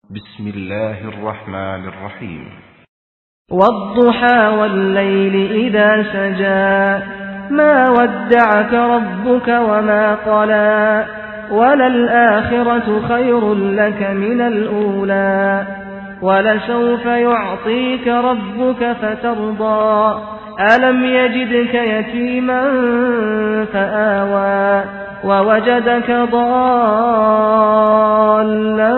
بسم الله الرحمن الرحيم والضحى والليل إذا سجى ما ودعك ربك وما قلى وللآخرة خير لك من الأولى ولسوف يعطيك ربك فترضى ألم يجدك يتيما فآوى ووجدك ضالا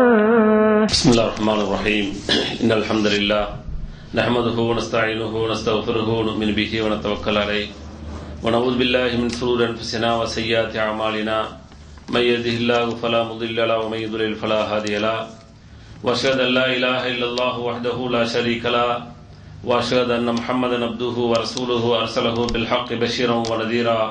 بسم الله الرحمن الرحيم إن الحمد لله نحمده ونستعينه ونستغفره ونؤمن به ونتوكل عليه ونعوذ بالله من شرور أنفسنا وسيئات أعمالنا من يهده الله فلا مضل له ومن يضلل فلا هادي له وأشهد أن لا إله إلا الله وحده لا شريك له وأشهد أن محمدا عبده ورسوله أرسله بالحق بشيرا ونذيرا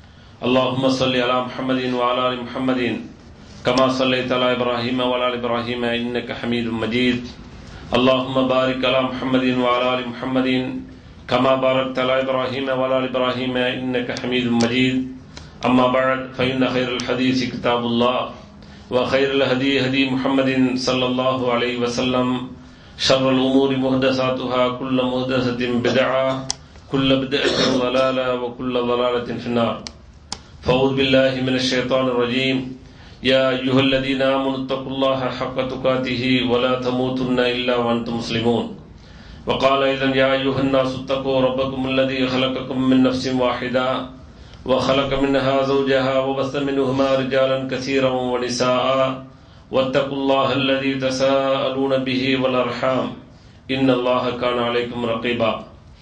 اللهم صل على محمد وعلى آل محمد كما صليت على إبراهيم وعلى آل إبراهيم إنك حميد مجيد اللهم بارك على محمد وعلى آل محمد كما باركت على إبراهيم وعلى آل إبراهيم إنك حميد مجيد أما بعد فإن خير الحديث كتاب الله وخير الهدي هدي محمد صلى الله عليه وسلم شر الأمور محدثاتها كل محدثة بدعة كل بدعة ضلالة وكل ضلالة في النار فأعوذ بالله من الشيطان الرجيم يا أيها الذين آمنوا اتقوا الله حق تقاته ولا تموتن إلا وأنتم مسلمون وقال أيضا يا أيها الناس اتقوا ربكم الذي خلقكم من نفس واحدة وخلق منها زوجها وبث منهما رجالا كثيرا ونساء واتقوا الله الذي تساءلون به والأرحام إن الله كان عليكم رقيبا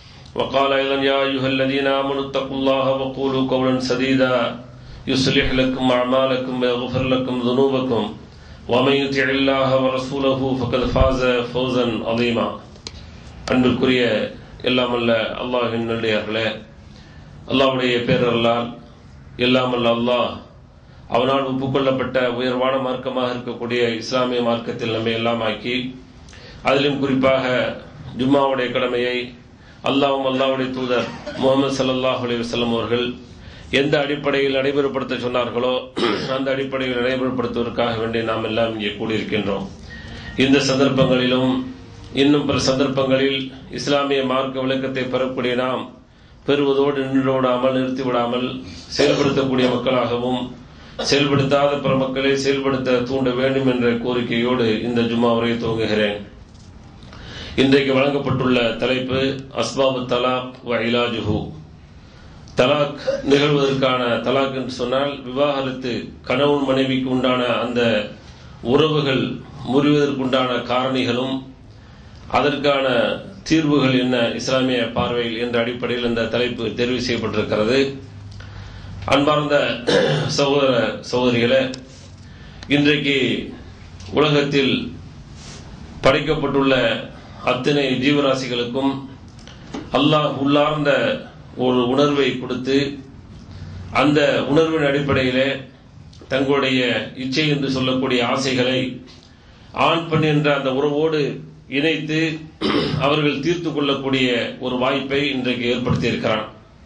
وقال أيضا يا أيها الذين آمنوا اتقوا الله وقولوا قولا سديدا يصلح لكم أعمالكم ويغفر لكم ذنوبكم ومن يطع الله ورسوله فقد فاز فوزا عظيما அன்பிற்குரிய எல்லாமல்ல அல்லாஹின் நல்லியார்களே அல்லாஹ்வுடைய பேரல்லால் எல்லாமல்ல அல்லாஹ் அவனால் ஒப்புக்கொள்ளப்பட்ட உயர்வான மார்க்கமாக இருக்கக்கூடிய இஸ்லாமிய மார்க்கத்தில் நம்மை எல்லாம் ஆக்கி அதிலும் குறிப்பாக ஜும்மாவுடைய கடமையை அல்லாவும் அல்லாவுடைய தூதர் முகமது சல்லாஹ் அலி வசல்லம் அவர்கள் எந்த அடிப்படையில் நடைமுறைப்படுத்த சொன்னார்களோ அந்த அடிப்படையில் நடைமுறைப்படுத்துவதற்காக வேண்டி நாம் எல்லாம் இங்கே கூடியிருக்கின்றோம் இந்த சந்தர்ப்பங்களிலும் இன்னும் பிற சந்தர்ப்பங்களில் இஸ்லாமிய மார்க்க விளக்கத்தை பெறக்கூடிய நாம் பெறுவதோடு நின்று விடாமல் நிறுத்தி விடாமல் செயல்படுத்தக்கூடிய மக்களாகவும் செயல்படுத்தாத பிற மக்களை செயல்படுத்த தூண்ட வேண்டும் என்ற கோரிக்கையோடு இந்த ஜும்மா உரையை துவங்குகிறேன் இன்றைக்கு வழங்கப்பட்டுள்ள தலைப்பு அஸ்பாபு தலாக் வ இலாஜுஹு தலாக் நிகழ்வதற்கான தலாக் என்று சொன்னால் விவாகரத்து கணவன் மனைவிக்கு உண்டான அந்த உறவுகள் முறிவதற்குண்டான காரணிகளும் அதற்கான தீர்வுகள் என்ன இஸ்லாமிய பார்வையில் என்ற அடிப்படையில் இந்த தலைப்பு தெரிவு செய்யப்பட்டிருக்கிறது அன்பார்ந்த சகோதர சகோதரிகளே இன்றைக்கு உலகத்தில் படைக்கப்பட்டுள்ள அத்தனை ஜீவராசிகளுக்கும் அல்லாஹ் உள்ளார்ந்த ஒரு உணர்வை கொடுத்து அந்த உணர்வின் அடிப்படையிலே தங்களுடைய இச்சை என்று சொல்லக்கூடிய ஆசைகளை ஆண் பெண் என்ற அந்த உறவோடு இணைத்து அவர்கள் தீர்த்து கொள்ளக்கூடிய ஒரு வாய்ப்பை இன்றைக்கு ஏற்படுத்தி இருக்கிறான்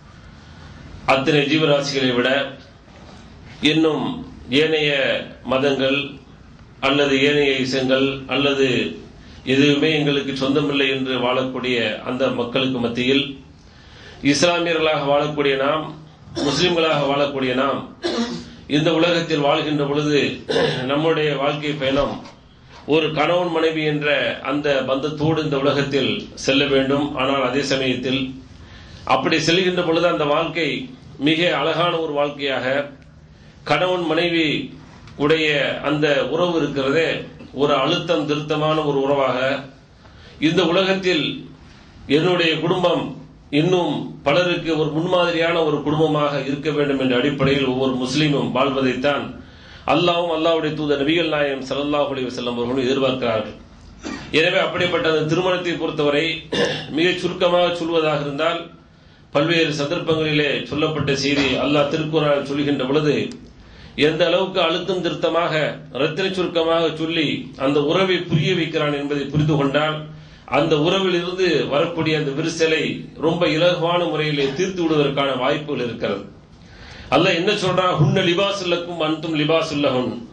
அத்தனை ஜீவராசிகளை விட இன்னும் ஏனைய மதங்கள் அல்லது ஏனைய இசங்கள் அல்லது எதுவுமே எங்களுக்கு சொந்தமில்லை என்று வாழக்கூடிய அந்த மக்களுக்கு மத்தியில் இஸ்லாமியர்களாக வாழக்கூடிய நாம் முஸ்லிம்களாக வாழக்கூடிய நாம் இந்த உலகத்தில் வாழ்கின்ற பொழுது நம்முடைய வாழ்க்கை பயணம் ஒரு கணவன் மனைவி என்ற அந்த பந்தத்தோடு இந்த உலகத்தில் செல்ல வேண்டும் ஆனால் அதே சமயத்தில் அப்படி செல்கின்ற பொழுது அந்த வாழ்க்கை மிக அழகான ஒரு வாழ்க்கையாக கணவன் மனைவி உடைய அந்த உறவு இருக்கிறதே ஒரு அழுத்தம் திருத்தமான ஒரு உறவாக இந்த உலகத்தில் என்னுடைய குடும்பம் இன்னும் பலருக்கு ஒரு முன்மாதிரியான ஒரு குடும்பமாக இருக்க வேண்டும் என்ற அடிப்படையில் ஒவ்வொரு முஸ்லீமும் வாழ்வதைத்தான் அல்லாவும் அல்லாவுடைய தூதர் நபிகள் நாயகம் சல்லாஹ் அலி வசல்லம் அவர்களும் எதிர்பார்க்கிறார்கள் எனவே அப்படிப்பட்ட அந்த திருமணத்தை பொறுத்தவரை மிக சுருக்கமாக சொல்வதாக இருந்தால் பல்வேறு சந்தர்ப்பங்களிலே சொல்லப்பட்ட செய்தி அல்லாஹ் திருக்குறால் சொல்கின்ற பொழுது எந்த அளவுக்கு அழுத்தம் திருத்தமாக ரத்தின சுருக்கமாக சொல்லி அந்த உறவை புரிய வைக்கிறான் என்பதை புரிந்து கொண்டால் அந்த உறவில் இருந்து வரக்கூடிய அந்த விரிசலை ரொம்ப இலகுவான முறையிலே தீர்த்து விடுவதற்கான வாய்ப்புகள் இருக்கிறது அல்ல என்ன சொல்றான் ஹுன்ன லிபாசுல்லக்கும் அன்தும் லிபாசுல்லஹுன்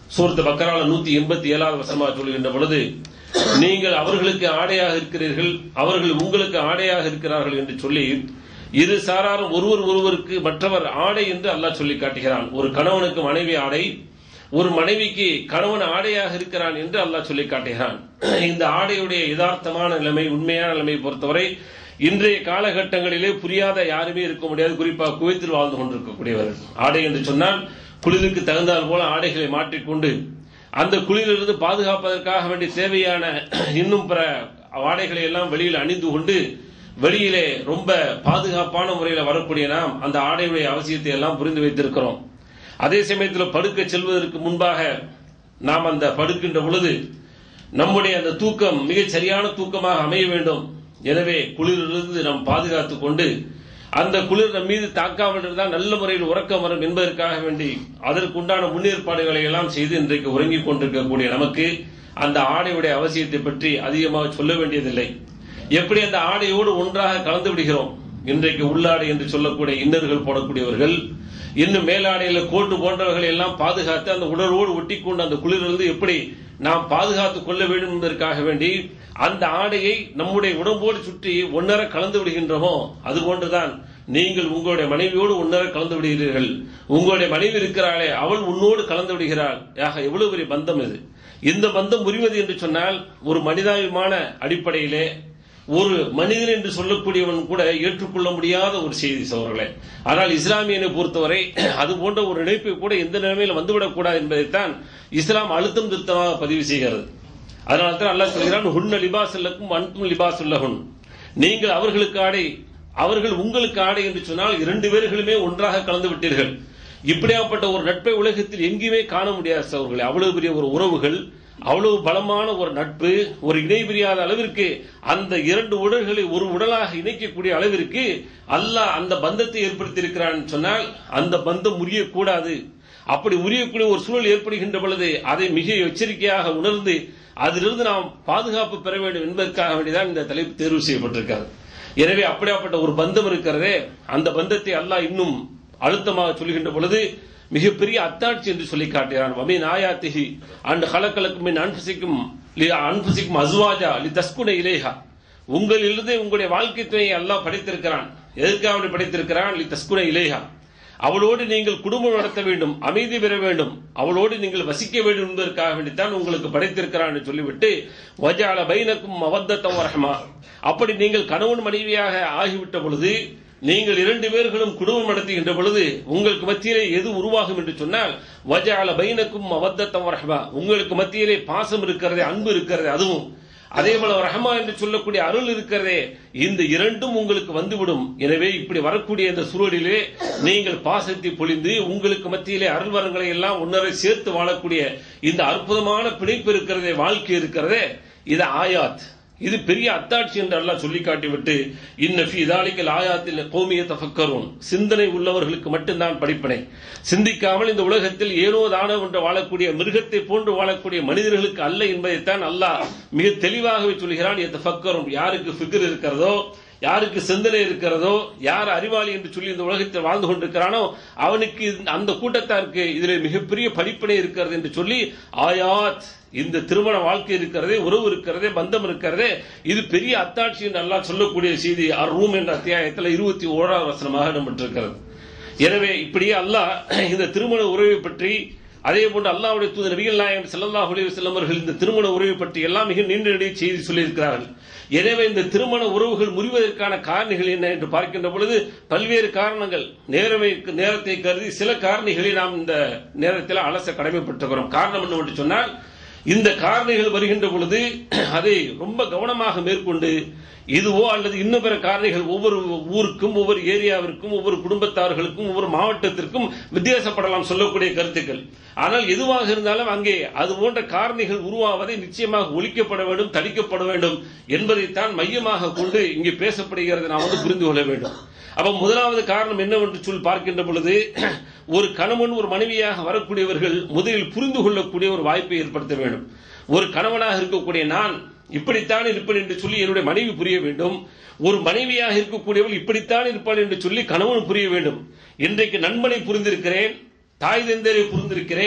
சூரத்து பக்கரால நூத்தி எண்பத்தி ஏழாவது வசனமாக சொல்கின்ற பொழுது நீங்கள் அவர்களுக்கு ஆடையாக இருக்கிறீர்கள் அவர்கள் உங்களுக்கு ஆடையாக இருக்கிறார்கள் என்று சொல்லி இரு சாராரும் ஒருவர் ஒருவருக்கு மற்றவர் ஆடை என்று அல்லாஹ் சொல்லி காட்டுகிறான் ஒரு கணவனுக்கு மனைவி ஆடை ஒரு மனைவிக்கு கணவன் ஆடையாக இருக்கிறான் என்று அல்லாஹ் சொல்லி காட்டுகிறான் இந்த ஆடையுடைய யதார்த்தமான நிலைமை உண்மையான நிலைமை பொறுத்தவரை இன்றைய காலகட்டங்களிலே புரியாத யாருமே இருக்க முடியாது குறிப்பாக குவைத்தில் வாழ்ந்து கொண்டிருக்கக்கூடியவர்கள் ஆடை என்று சொன்னால் குளிருக்கு தகுந்தால் போல ஆடைகளை மாற்றிக்கொண்டு அந்த குளிரிலிருந்து பாதுகாப்பதற்காக வேண்டிய தேவையான இன்னும் பிற ஆடைகளை எல்லாம் வெளியில் அணிந்து கொண்டு வெளியிலே ரொம்ப பாதுகாப்பான முறையில் வரக்கூடிய நாம் அந்த ஆடையுடைய அவசியத்தை எல்லாம் புரிந்து வைத்திருக்கிறோம் அதே சமயத்தில் படுக்க செல்வதற்கு முன்பாக நாம் அந்த படுக்கின்ற பொழுது நம்முடைய அந்த தூக்கம் மிகச் சரியான தூக்கமாக அமைய வேண்டும் எனவே குளிரிலிருந்து நாம் பாதுகாத்துக் கொண்டு அந்த குளிர் நம் மீது தாக்காமல் இருந்தால் நல்ல முறையில் உறக்கம் வரும் என்பதற்காக வேண்டி அதற்குண்டான முன்னேற்பாடுகளை எல்லாம் செய்து இன்றைக்கு உறங்கிக் கொண்டிருக்கக்கூடிய நமக்கு அந்த ஆடையுடைய அவசியத்தை பற்றி அதிகமாக சொல்ல வேண்டியதில்லை எப்படி அந்த ஆடையோடு ஒன்றாக கலந்து விடுகிறோம் இன்றைக்கு உள்ளாடை என்று சொல்லக்கூடிய இன்னர்கள் போடக்கூடியவர்கள் இன்னும் மேலாடையில கோட்டு போன்றவர்களை எல்லாம் பாதுகாத்து அந்த உடலோடு ஒட்டி கொண்டு அந்த குளிரிலிருந்து எப்படி நாம் பாதுகாத்துக் கொள்ள வேண்டும் என்பதற்காக வேண்டி அந்த ஆடையை நம்முடைய உடம்போடு சுற்றி ஒன்னர கலந்து விடுகின்றோமோ அது போன்றுதான் நீங்கள் உங்களுடைய மனைவியோடு ஒன்னர கலந்து விடுகிறீர்கள் உங்களுடைய மனைவி இருக்கிறாளே அவள் உன்னோடு கலந்து விடுகிறாள் யாக எவ்வளவு பெரிய பந்தம் இது இந்த பந்தம் முறிவது என்று சொன்னால் ஒரு மனிதாபிமான அடிப்படையிலே ஒரு மனிதன் என்று சொல்லக்கூடியவன் கூட ஏற்றுக்கொள்ள முடியாத ஒரு செய்தி சோழர்களே ஆனால் இஸ்லாமியனை பொறுத்தவரை அது போன்ற ஒரு இணைப்பை கூட எந்த நிலைமையில் வந்துவிடக்கூடாது என்பதைத்தான் இஸ்லாம் அழுத்தம் திருத்தமாக பதிவு செய்கிறது அதனால தான் அல்லாஹ் சொல்கிறான் ஹுன்ன லிபாஸ் இல்லக்கும் அன்கும் லிபாஸ் உள்ளஹுன் நீங்கள் அவர்களுக்கு ஆடை அவர்கள் உங்களுக்கு ஆடை என்று சொன்னால் இரண்டு பேர்களுமே ஒன்றாக கலந்து விட்டீர்கள் இப்படியாப்பட்ட ஒரு நட்பை உலகத்தில் எங்கேயுமே காண முடியாது சோர்களே அவ்வளவு பெரிய ஒரு உறவுகள் அவ்வளவு பலமான ஒரு நட்பு ஒரு இணை பிரியாத அளவிற்கு அந்த இரண்டு உடல்களை ஒரு உடலாக இணைக்கக்கூடிய அளவிற்கு அல்லாஹ் அந்த பந்தத்தை ஏற்படுத்தி இருக்கிறான் சொன்னால் அந்த பந்தம் முறியக்கூடாது அப்படி உரியக்கூடிய ஒரு சூழல் ஏற்படுகின்ற பொழுது அதை மிக எச்சரிக்கையாக உணர்ந்து அதிலிருந்து நாம் பாதுகாப்பு பெற வேண்டும் என்பதற்காக வேண்டிதான் இந்த தலைப்பு தேர்வு செய்யப்பட்டிருக்கிறது எனவே அப்படியாப்பட்ட ஒரு பந்தம் இருக்கிறதே அந்த பந்தத்தை அல்லாஹ் இன்னும் அழுத்தமாக சொல்கின்ற பொழுது மிகப்பெரிய அத்தாட்சி என்று சொல்லி காட்டுகிறான் வமீன் ஆயாத்திஹி அண்ட் கலக்கலக்கும் மின் அன்புசிக்கும் அன்புசிக்கும் அசுவாஜா லி தஸ்குன இலேஹா உங்களிலிருந்து உங்களுடைய வாழ்க்கை துணையை அல்லாஹ் படைத்திருக்கிறான் எதற்காக அப்படி படைத்திருக்கிறான் லி தஸ்குன இலேஹா அவளோடு நீங்கள் குடும்பம் நடத்த வேண்டும் அமைதி பெற வேண்டும் அவளோடு நீங்கள் வசிக்க வேண்டும் என்பதற்காக வேண்டித்தான் உங்களுக்கு படைத்திருக்கிறான் என்று சொல்லிவிட்டு வஜால பைனக்கும் அவத்தத்தம் ரஹமா அப்படி நீங்கள் கணவன் மனைவியாக ஆகிவிட்ட பொழுது நீங்கள் இரண்டு பேர்களும் குடும்பம் நடத்துகின்ற பொழுது உங்களுக்கு மத்தியிலே எது உருவாகும் என்று சொன்னால் வஜால பைனக்கும் அவத்தத்தம் ரஹமா உங்களுக்கு மத்தியிலே பாசம் இருக்கிறதே அன்பு இருக்கிறதே அதுவும் அதே போல ரஹமா என்று சொல்லக்கூடிய அருள் இருக்கிறதே இந்த இரண்டும் உங்களுக்கு வந்துவிடும் எனவே இப்படி வரக்கூடிய இந்த சூழலிலே நீங்கள் பாசத்தை பொழிந்து உங்களுக்கு மத்தியிலே அருள் வரங்களை எல்லாம் ஒன்னரை சேர்த்து வாழக்கூடிய இந்த அற்புதமான பிணைப்பு இருக்கிறதே வாழ்க்கை இருக்கிறதே இது ஆயாத் இது பெரிய அத்தாட்சி என்று அல்லாஹ் சொல்லி காட்டிவிட்டு இன்னஃபி இதாலிக்கல் ஆயாத்தில் கோமிய தஃபக்கரும் சிந்தனை உள்ளவர்களுக்கு மட்டும்தான் படிப்பனை சிந்திக்காமல் இந்த உலகத்தில் ஏனோ தானோ என்று வாழக்கூடிய மிருகத்தை போன்று வாழக்கூடிய மனிதர்களுக்கு அல்ல என்பதைத்தான் அல்லாஹ் மிக தெளிவாகவே சொல்கிறான் எத்தஃபக்கரும் யாருக்கு ஃபிகர் இருக்கிறதோ யாருக்கு சிந்தனை இருக்கிறதோ யார் அறிவாளி என்று சொல்லி இந்த உலகத்தில் வாழ்ந்து கொண்டிருக்கிறானோ அவனுக்கு அந்த கூட்டத்தாருக்கு இதில் மிகப்பெரிய படிப்பினை இருக்கிறது என்று சொல்லி ஆயாத் இந்த திருமண வாழ்க்கை இருக்கிறதே உறவு இருக்கிறதே பந்தம் இருக்கிறதே இது பெரிய அத்தாட்சி என்று அல்லாஹ் சொல்லக்கூடிய செய்தி அர் ரூம் என்ற அத்தியாயத்தில் இருபத்தி ஓராவது வசனமாக இடம்பெற்றிருக்கிறது எனவே இப்படியே அல்லாஹ் இந்த திருமண உறவை பற்றி அதே போன்று அல்லாவுடைய தூதர் நபிகள் நாயகம் ஸல்லல்லாஹு அலைஹி வஸல்லம் அவர்கள் இந்த திருமண உறவை பற்றி எல்லாம் மிக நீண்ட நெடிய செய்தி சொல்லியிருக்கிறார்கள் எனவே இந்த திருமண உறவுகள் முறிவதற்கான காரணிகள் என்ன என்று பார்க்கின்ற பொழுது பல்வேறு காரணங்கள் நேரமை நேரத்தை கருதி சில காரணிகளை நாம் இந்த நேரத்தில் அலச கடமைப்பட்டிருக்கிறோம் காரணம் என்னவென்று சொன்னால் இந்த காரணிகள் வருகின்ற பொழுது அதை ரொம்ப கவனமாக மேற்கொண்டு இதுவோ அல்லது இன்னும் பிற காரணிகள் ஒவ்வொரு ஊருக்கும் ஒவ்வொரு ஏரியாவிற்கும் ஒவ்வொரு குடும்பத்தார்களுக்கும் ஒவ்வொரு மாவட்டத்திற்கும் வித்தியாசப்படலாம் சொல்லக்கூடிய கருத்துக்கள் ஆனால் எதுவாக இருந்தாலும் அங்கே அது போன்ற காரணிகள் உருவாவதை நிச்சயமாக ஒழிக்கப்பட வேண்டும் தடுக்கப்பட வேண்டும் என்பதைத்தான் மையமாக கொண்டு இங்கே பேசப்படுகிறது நாம் வந்து புரிந்து கொள்ள வேண்டும் அப்ப முதலாவது காரணம் என்னவென்று சொல் பார்க்கின்ற பொழுது ஒரு கணவன் ஒரு மனைவியாக வரக்கூடியவர்கள் முதலில் புரிந்து கொள்ளக்கூடிய ஒரு வாய்ப்பை ஏற்படுத்த வேண்டும் ஒரு கணவனாக இருக்கக்கூடிய நான் இப்படித்தான் இருப்பேன் என்று சொல்லி என்னுடைய மனைவி புரிய வேண்டும் ஒரு மனைவியாக இருக்கக்கூடியவள் இப்படித்தான் இருப்பாள் என்று சொல்லி கணவன் புரிய வேண்டும் இன்றைக்கு நண்பனை புரிந்திருக்கிறேன் தாய் தந்தரை புரிந்திருக்கிறேன்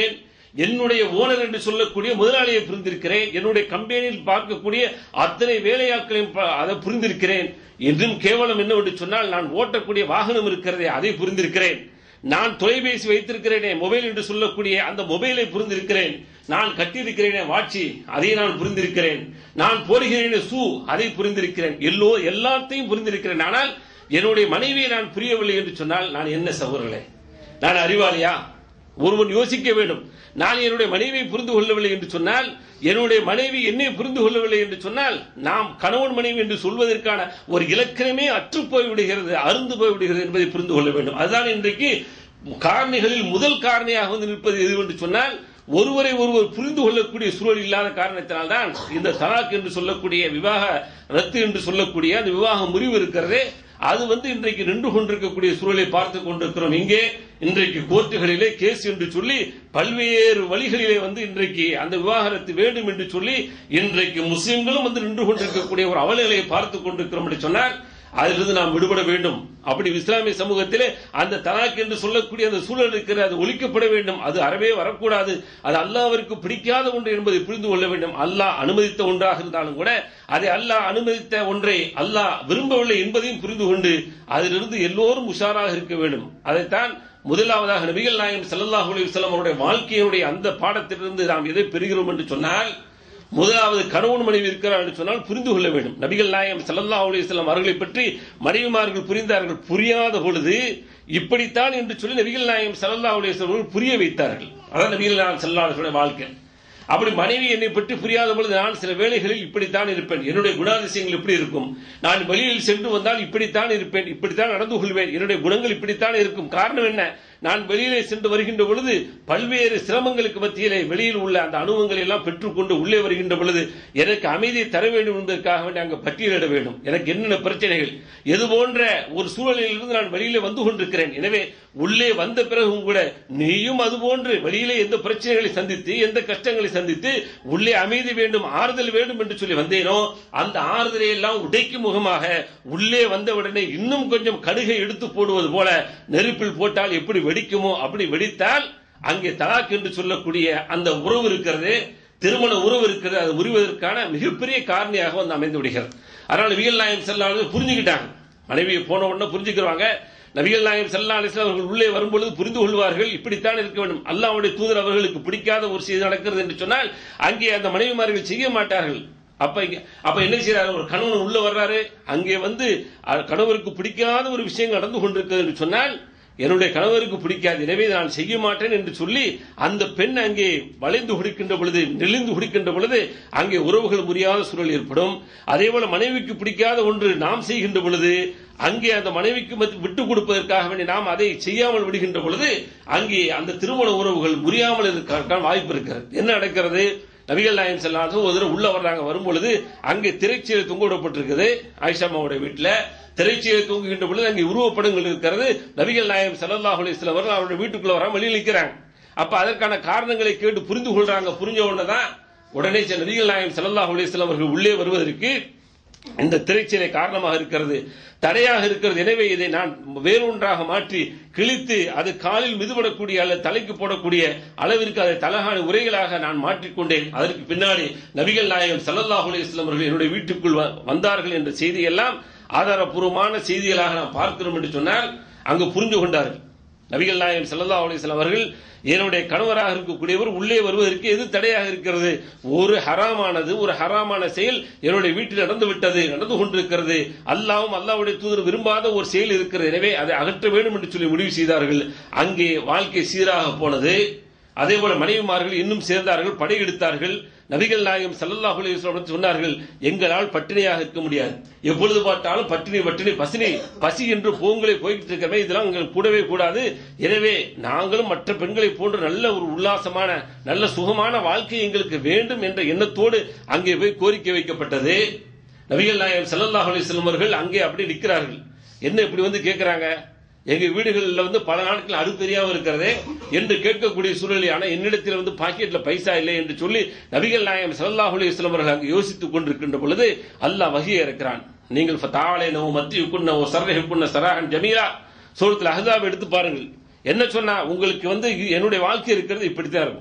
என்னுடைய ஓனர் என்று சொல்லக்கூடிய முதலாளியை புரிந்திருக்கிறேன் என்னுடைய கம்பெனியில் பார்க்கக்கூடிய அத்தனை வேலையாட்களையும் ப- அதை புரிந்திருக்கிறேன் என்றும் கேவலம் என்னவென்று சொன்னால் நான் ஓட்டக்கூடிய வாகனம் இருக்கிறதே அதை புரிந்திருக்கிறேன் நான் தொலைபேசி வைத்திருக்கிறேனே மொபைல் என்று சொல்லக்கூடிய அந்த மொபைலை புரிந்திருக்கிறேன் நான் கட்டியிருக்கிறேனே வாட்சி அதை நான் புரிந்திருக்கிறேன் நான் போடுகிறேனே ஷூ அதை புரிந்திருக்கிறேன் எல்லோ எல்லாத்தையும் புரிந்திருக்கிறேன் ஆனால் என்னுடைய மனைவியை நான் புரியவில்லை என்று சொன்னால் நான் என்ன சகோதரர்களே நான் அறிவாளியா ஒருவன் யோசிக்க வேண்டும் நான் என்னுடைய மனைவியை புரிந்து கொள்ளவில்லை என்று சொன்னால் என்னுடைய மனைவி என்னை புரிந்து கொள்ளவில்லை என்று சொன்னால் நாம் கணவன் மனைவி என்று சொல்வதற்கான ஒரு இலக்கணமே அற்று போய் விடுகிறது அருந்து போய் விடுகிறது என்பதை புரிந்து கொள்ள வேண்டும் அதுதான் இன்றைக்கு காரணிகளில் முதல் காரணியாக வந்து நிற்பது எது என்று சொன்னால் ஒருவரை ஒருவர் புரிந்து கொள்ளக்கூடிய சூழல் இல்லாத காரணத்தினால்தான் இந்த தலாக் என்று சொல்லக்கூடிய விவாக ரத்து என்று சொல்லக்கூடிய அந்த விவாக முறிவு இருக்கிறதே அது வந்து இன்றைக்கு நின்று கொண்டிருக்கக்கூடிய சூழலை பார்த்து கொண்டிருக்கிறோம் இங்கே இன்றைக்கு கோர்ட்டுகளிலே கேஸ் என்று சொல்லி பல்வேறு வழிகளிலே வந்து இன்றைக்கு அந்த விவாகரத்து வேண்டும் என்று சொல்லி இன்றைக்கு முஸ்லிம்களும் வந்து நின்று கொண்டிருக்கக்கூடிய ஒரு அவலநிலையை பார்த்து கொண்டிருக்கிறோம் என்று சொன்னால் அதிலிருந்து நாம் விடுபட வேண்டும் அப்படி இஸ்லாமிய சமூகத்திலே அந்த தலாக் என்று சொல்லக்கூடிய அந்த சூழல் இருக்கிற அது ஒழிக்கப்பட வேண்டும் அது அறவே வரக்கூடாது அது அல்லாவிற்கு பிடிக்காத ஒன்று என்பதை புரிந்து கொள்ள வேண்டும் அல்லாஹ் அனுமதித்த ஒன்றாக இருந்தாலும் கூட அதை அல்லாஹ் அனுமதித்த ஒன்றை அல்லாஹ் விரும்பவில்லை என்பதையும் புரிந்து கொண்டு அதிலிருந்து எல்லோரும் உஷாராக இருக்க வேண்டும் அதைத்தான் முதலாவதாக நபிகள் நாயகம் ஸல்லல்லாஹு அலைஹி வஸல்லம் அவருடைய வாழ்க்கையினுடைய அந்த பாடத்திலிருந்து நாம் எதை பெறுகிறோம் என்று சொன்னால் முதலாவது கணவன் மனைவி இருக்கிறார் என்று சொன்னால் புரிந்து கொள்ள வேண்டும் நபிகள் நாயகம் ஸல்லல்லாஹு அலைஹி வஸல்லம் அவர்களை பற்றி மனைவிமார்கள் புரிந்தார்கள் புரியாத பொழுது இப்படித்தான் என்று சொல்லி நபிகள் நாயகம் ஸல்லல்லாஹு அலைஹி வஸல்லம் அவர்கள் புரிய வைத்தார்கள் அதான் நபிகள் நாயகம் ஸல்லல்லாஹு அலைஹி வஸல்லம் வாழ்க்கை அப்படி மனைவி என்னை பற்றி புரியாத பொழுது நான் சில வேளைகளில் இப்படித்தான் இருப்பேன் என்னுடைய குணாதிசயங்கள் எப்படி இருக்கும் நான் வெளியில் சென்று வந்தால் இப்படித்தான் இருப்பேன் இப்படித்தான் நடந்து கொள்வேன் என்னுடைய குணங்கள் இப்படித்தான் இருக்கும் காரணம் என்ன நான் வெளியிலே சென்று வருகின்ற பொழுது பல்வேறு சிரமங்களுக்கு மத்தியிலே வெளியில் உள்ள அந்த அனுபவங்களை எல்லாம் பெற்றுக்கொண்டு உள்ளே வருகின்ற பொழுது எனக்கு அமைதியை தர வேண்டும் என்பதற்காக வேண்டி அங்கு பட்டியலிட வேண்டும் எனக்கு என்னென்ன பிரச்சனைகள் எது போன்ற ஒரு சூழலில் இருந்து நான் வெளியிலே வந்து கொண்டிருக்கிறேன் எனவே உள்ளே வந்த பிறகும் கூட நீயும் அது போன்று வெளியிலே எந்த பிரச்சனைகளை சந்தித்து எந்த கஷ்டங்களை சந்தித்து உள்ளே அமைதி வேண்டும் ஆறுதல் வேண்டும் என்று சொல்லி வந்தேனோ அந்த ஆறுதலை எல்லாம் உடைக்கும் முகமாக உள்ளே வந்தவுடனே இன்னும் கொஞ்சம் கடுகை எடுத்து போடுவது போல நெருப்பில் போட்டால் எப்படி வெடிக்குமோ அப்படி வெடித்தால் அங்கே தலாக் என்று சொல்லக்கூடிய அந்த உறவு இருக்கிறது திருமண உறவு இருக்கிறது அது முறிவதற்கான மிகப்பெரிய காரணியாக வந்து அமைந்து விடுகிறது அதனால நபிகள் நாயகம் செல்லாத புரிஞ்சுக்கிட்டாங்க மனைவியை போன உடனே புரிஞ்சுக்கிறாங்க நபிகள் நாயகம் செல்லா அலிஸ்லாம் அவர்கள் உள்ளே வரும்பொழுது புரிந்து கொள்வார்கள் இப்படித்தான் இருக்க வேண்டும் அல்லாஹ்வுடைய தூதர் அவர்களுக்கு பிடிக்காத ஒரு செய்தி நடக்கிறது என்று சொன்னால் அங்கே அந்த மனைவிமார்கள் செய்ய மாட்டார்கள் அப்ப இங்க- அப்ப என்ன செய்யறாரு ஒரு கணவன் உள்ள வர்றாரு அங்கே வந்து அஹ், கணவருக்கு பிடிக்காத ஒரு விஷயம் நடந்து கொண்டிருக்கிறது என்று சொன்னால் என்னுடைய கணவருக்கு பிடிக்காது எனவே நான் செய்ய மாட்டேன் என்று சொல்லி அந்த பெண் அங்கே வளைந்து குடிக்கின்ற பொழுது நெளிந்து குடிக்கின்ற பொழுது அங்கே உறவுகள் முறியாத சூழல் ஏற்படும் அதே போல மனைவிக்கு பிடிக்காத ஒன்று நாம் செய்கின்ற பொழுது அங்கே அந்த மனைவிக்கு மத்தி- விட்டுக் கொடுப்பதற்காக வேண்டி நாம் அதை செய்யாமல் விடுகின்ற பொழுது அங்கே அந்த திருமண உறவுகள் முறியாமல் இருக்க வாய்ப்பு இருக்கிறது என்ன நடக்கிறது நபிகள் நாயகம் செல்லாத ஒரு தடவை உள்ள வர்றாங்க வரும்பொழுது அங்கே திரைச்சீலை தொங்க விடப்பட்டிருக்குது ஆயிஷா அம்மாவுடைய வீட்டுல திரைச்சீலை தூங்குகின்ற பொழுது அங்கே உருவப்படங்கள் இருக்கிறது நபிகள் நாயகம் ஸல்லல்லாஹு அலைஹி வஸல்லம் அவர்கள் அவருடைய வீட்டுக்குள்ள வராம வெளியில் நிற்கிறாங்க அப்ப அதற்கான காரணங்களை கேட்டு புரிந்து கொள்றாங்க புரிஞ்ச உடனே தான் உடனே செ- நபிகள் நாயகம் ஸல்லல்லாஹு அலைஹி வஸல்லம் அவர்கள் உள்ளே வருவதற்கு இந்த திரைச்சீலை காரணமாக இருக்கிறது தடையாக இருக்கிறது எனவே இதை நான் வேறொன்றாக மாற்றி கிழித்து அது காலில் மிதுபடக்கூடிய அல்லது தலைக்கு போடக்கூடிய அளவிற்கு அதை தலகாணி உரைகளாக நான் மாற்றிக்கொண்டேன் அதற்கு பின்னாடி நபிகள் நாயகம் ஸல்லல்லாஹு அலைஹி வஸல்லம் அவர்கள் என்னுடைய வீட்டுக்குள் வ- வந்தார்கள் என்ற செய்தியெல்லாம் ஆதாரப்பூர்வமான செய்திகளாக நாம் பார்க்கிறோம் என்று சொன்னால் அங்கு புரிந்து கொண்டார்கள் நபிகள் நாயகம் ஸல்லல்லாஹு அலைஹி வஸல்லம் அவர்கள் என்னுடைய கணவராக இருக்கக்கூடியவர் உள்ளே வருவதற்கு எது தடையாக இருக்கிறது ஒரு ஹராமானது ஒரு ஹராமான செயல் என்னுடைய வீட்டில் நடந்து விட்டது நடந்து கொண்டிருக்கிறது அல்லாவும் அல்லாவுடைய தூதர் விரும்பாத ஒரு செயல் இருக்கிறது எனவே அதை அகற்ற வேண்டும் என்று சொல்லி முடிவு செய்தார்கள் அங்கே வாழ்க்கை சீராக போனது அதே போல மனைவிமார்கள் இன்னும் சேர்ந்தார்கள் படையெடுத்தார்கள் நபிகள் நாயகம் ஸல்லல்லாஹு அலைஹி வஸல்லம் சொன்னார்கள் எங்களால் பட்டினியாக இருக்க முடியாது எப்பொழுது பார்த்தாலும் பட்டினி பட்டினி பசினி பசி என்று பூங்களை போய்கிட்டு இருக்கிறமே இதெல்லாம் எங்களுக்கு கூடவே கூடாது எனவே நாங்களும் மற்ற பெண்களை போன்று நல்ல ஒரு உல்லாசமான நல்ல சுகமான வாழ்க்கை எங்களுக்கு வேண்டும் என்ற எண்ணத்தோடு அங்கே போய் கோரிக்கை வைக்கப்பட்டது நபிகள் நாயகம் ஸல்லல்லாஹு அலைஹி வஸல்லம் அவர்கள் அங்கே அப்படி நிற்கிறார்கள் என்ன இப்படி வந்து கேட்கிறாங்க எங்க வீடுகளில் வந்து பல நாட்கள் அடுப்பெரியாம இருக்கிறதே என்று கேட்கக்கூடிய சூழ்நிலை ஆனா என்னிடத்தில் வந்து பாக்கெட்ல பைசா இல்லை என்று சொல்லி நபிகள் நாயகம் ஸல்லல்லாஹு அலைஹி வஸல்லம் அவர்கள் அங்கு யோசித்துக் கொண்டிருக்கின்ற பொழுது அல்லாஹ் வகியை இருக்கிறான் நீங்கள் தாவலை நோ மத்திய குன்ன ஓ சர்ரஹி குன்ன சராகன் ஜமீலா சூரத்தில் அஹ்ஸாப் எடுத்து பாருங்கள் என்ன சொன்னா உங்களுக்கு வந்து இது என்னுடைய வாழ்க்கை இருக்கிறது இப்படித்தான் இருக்கும்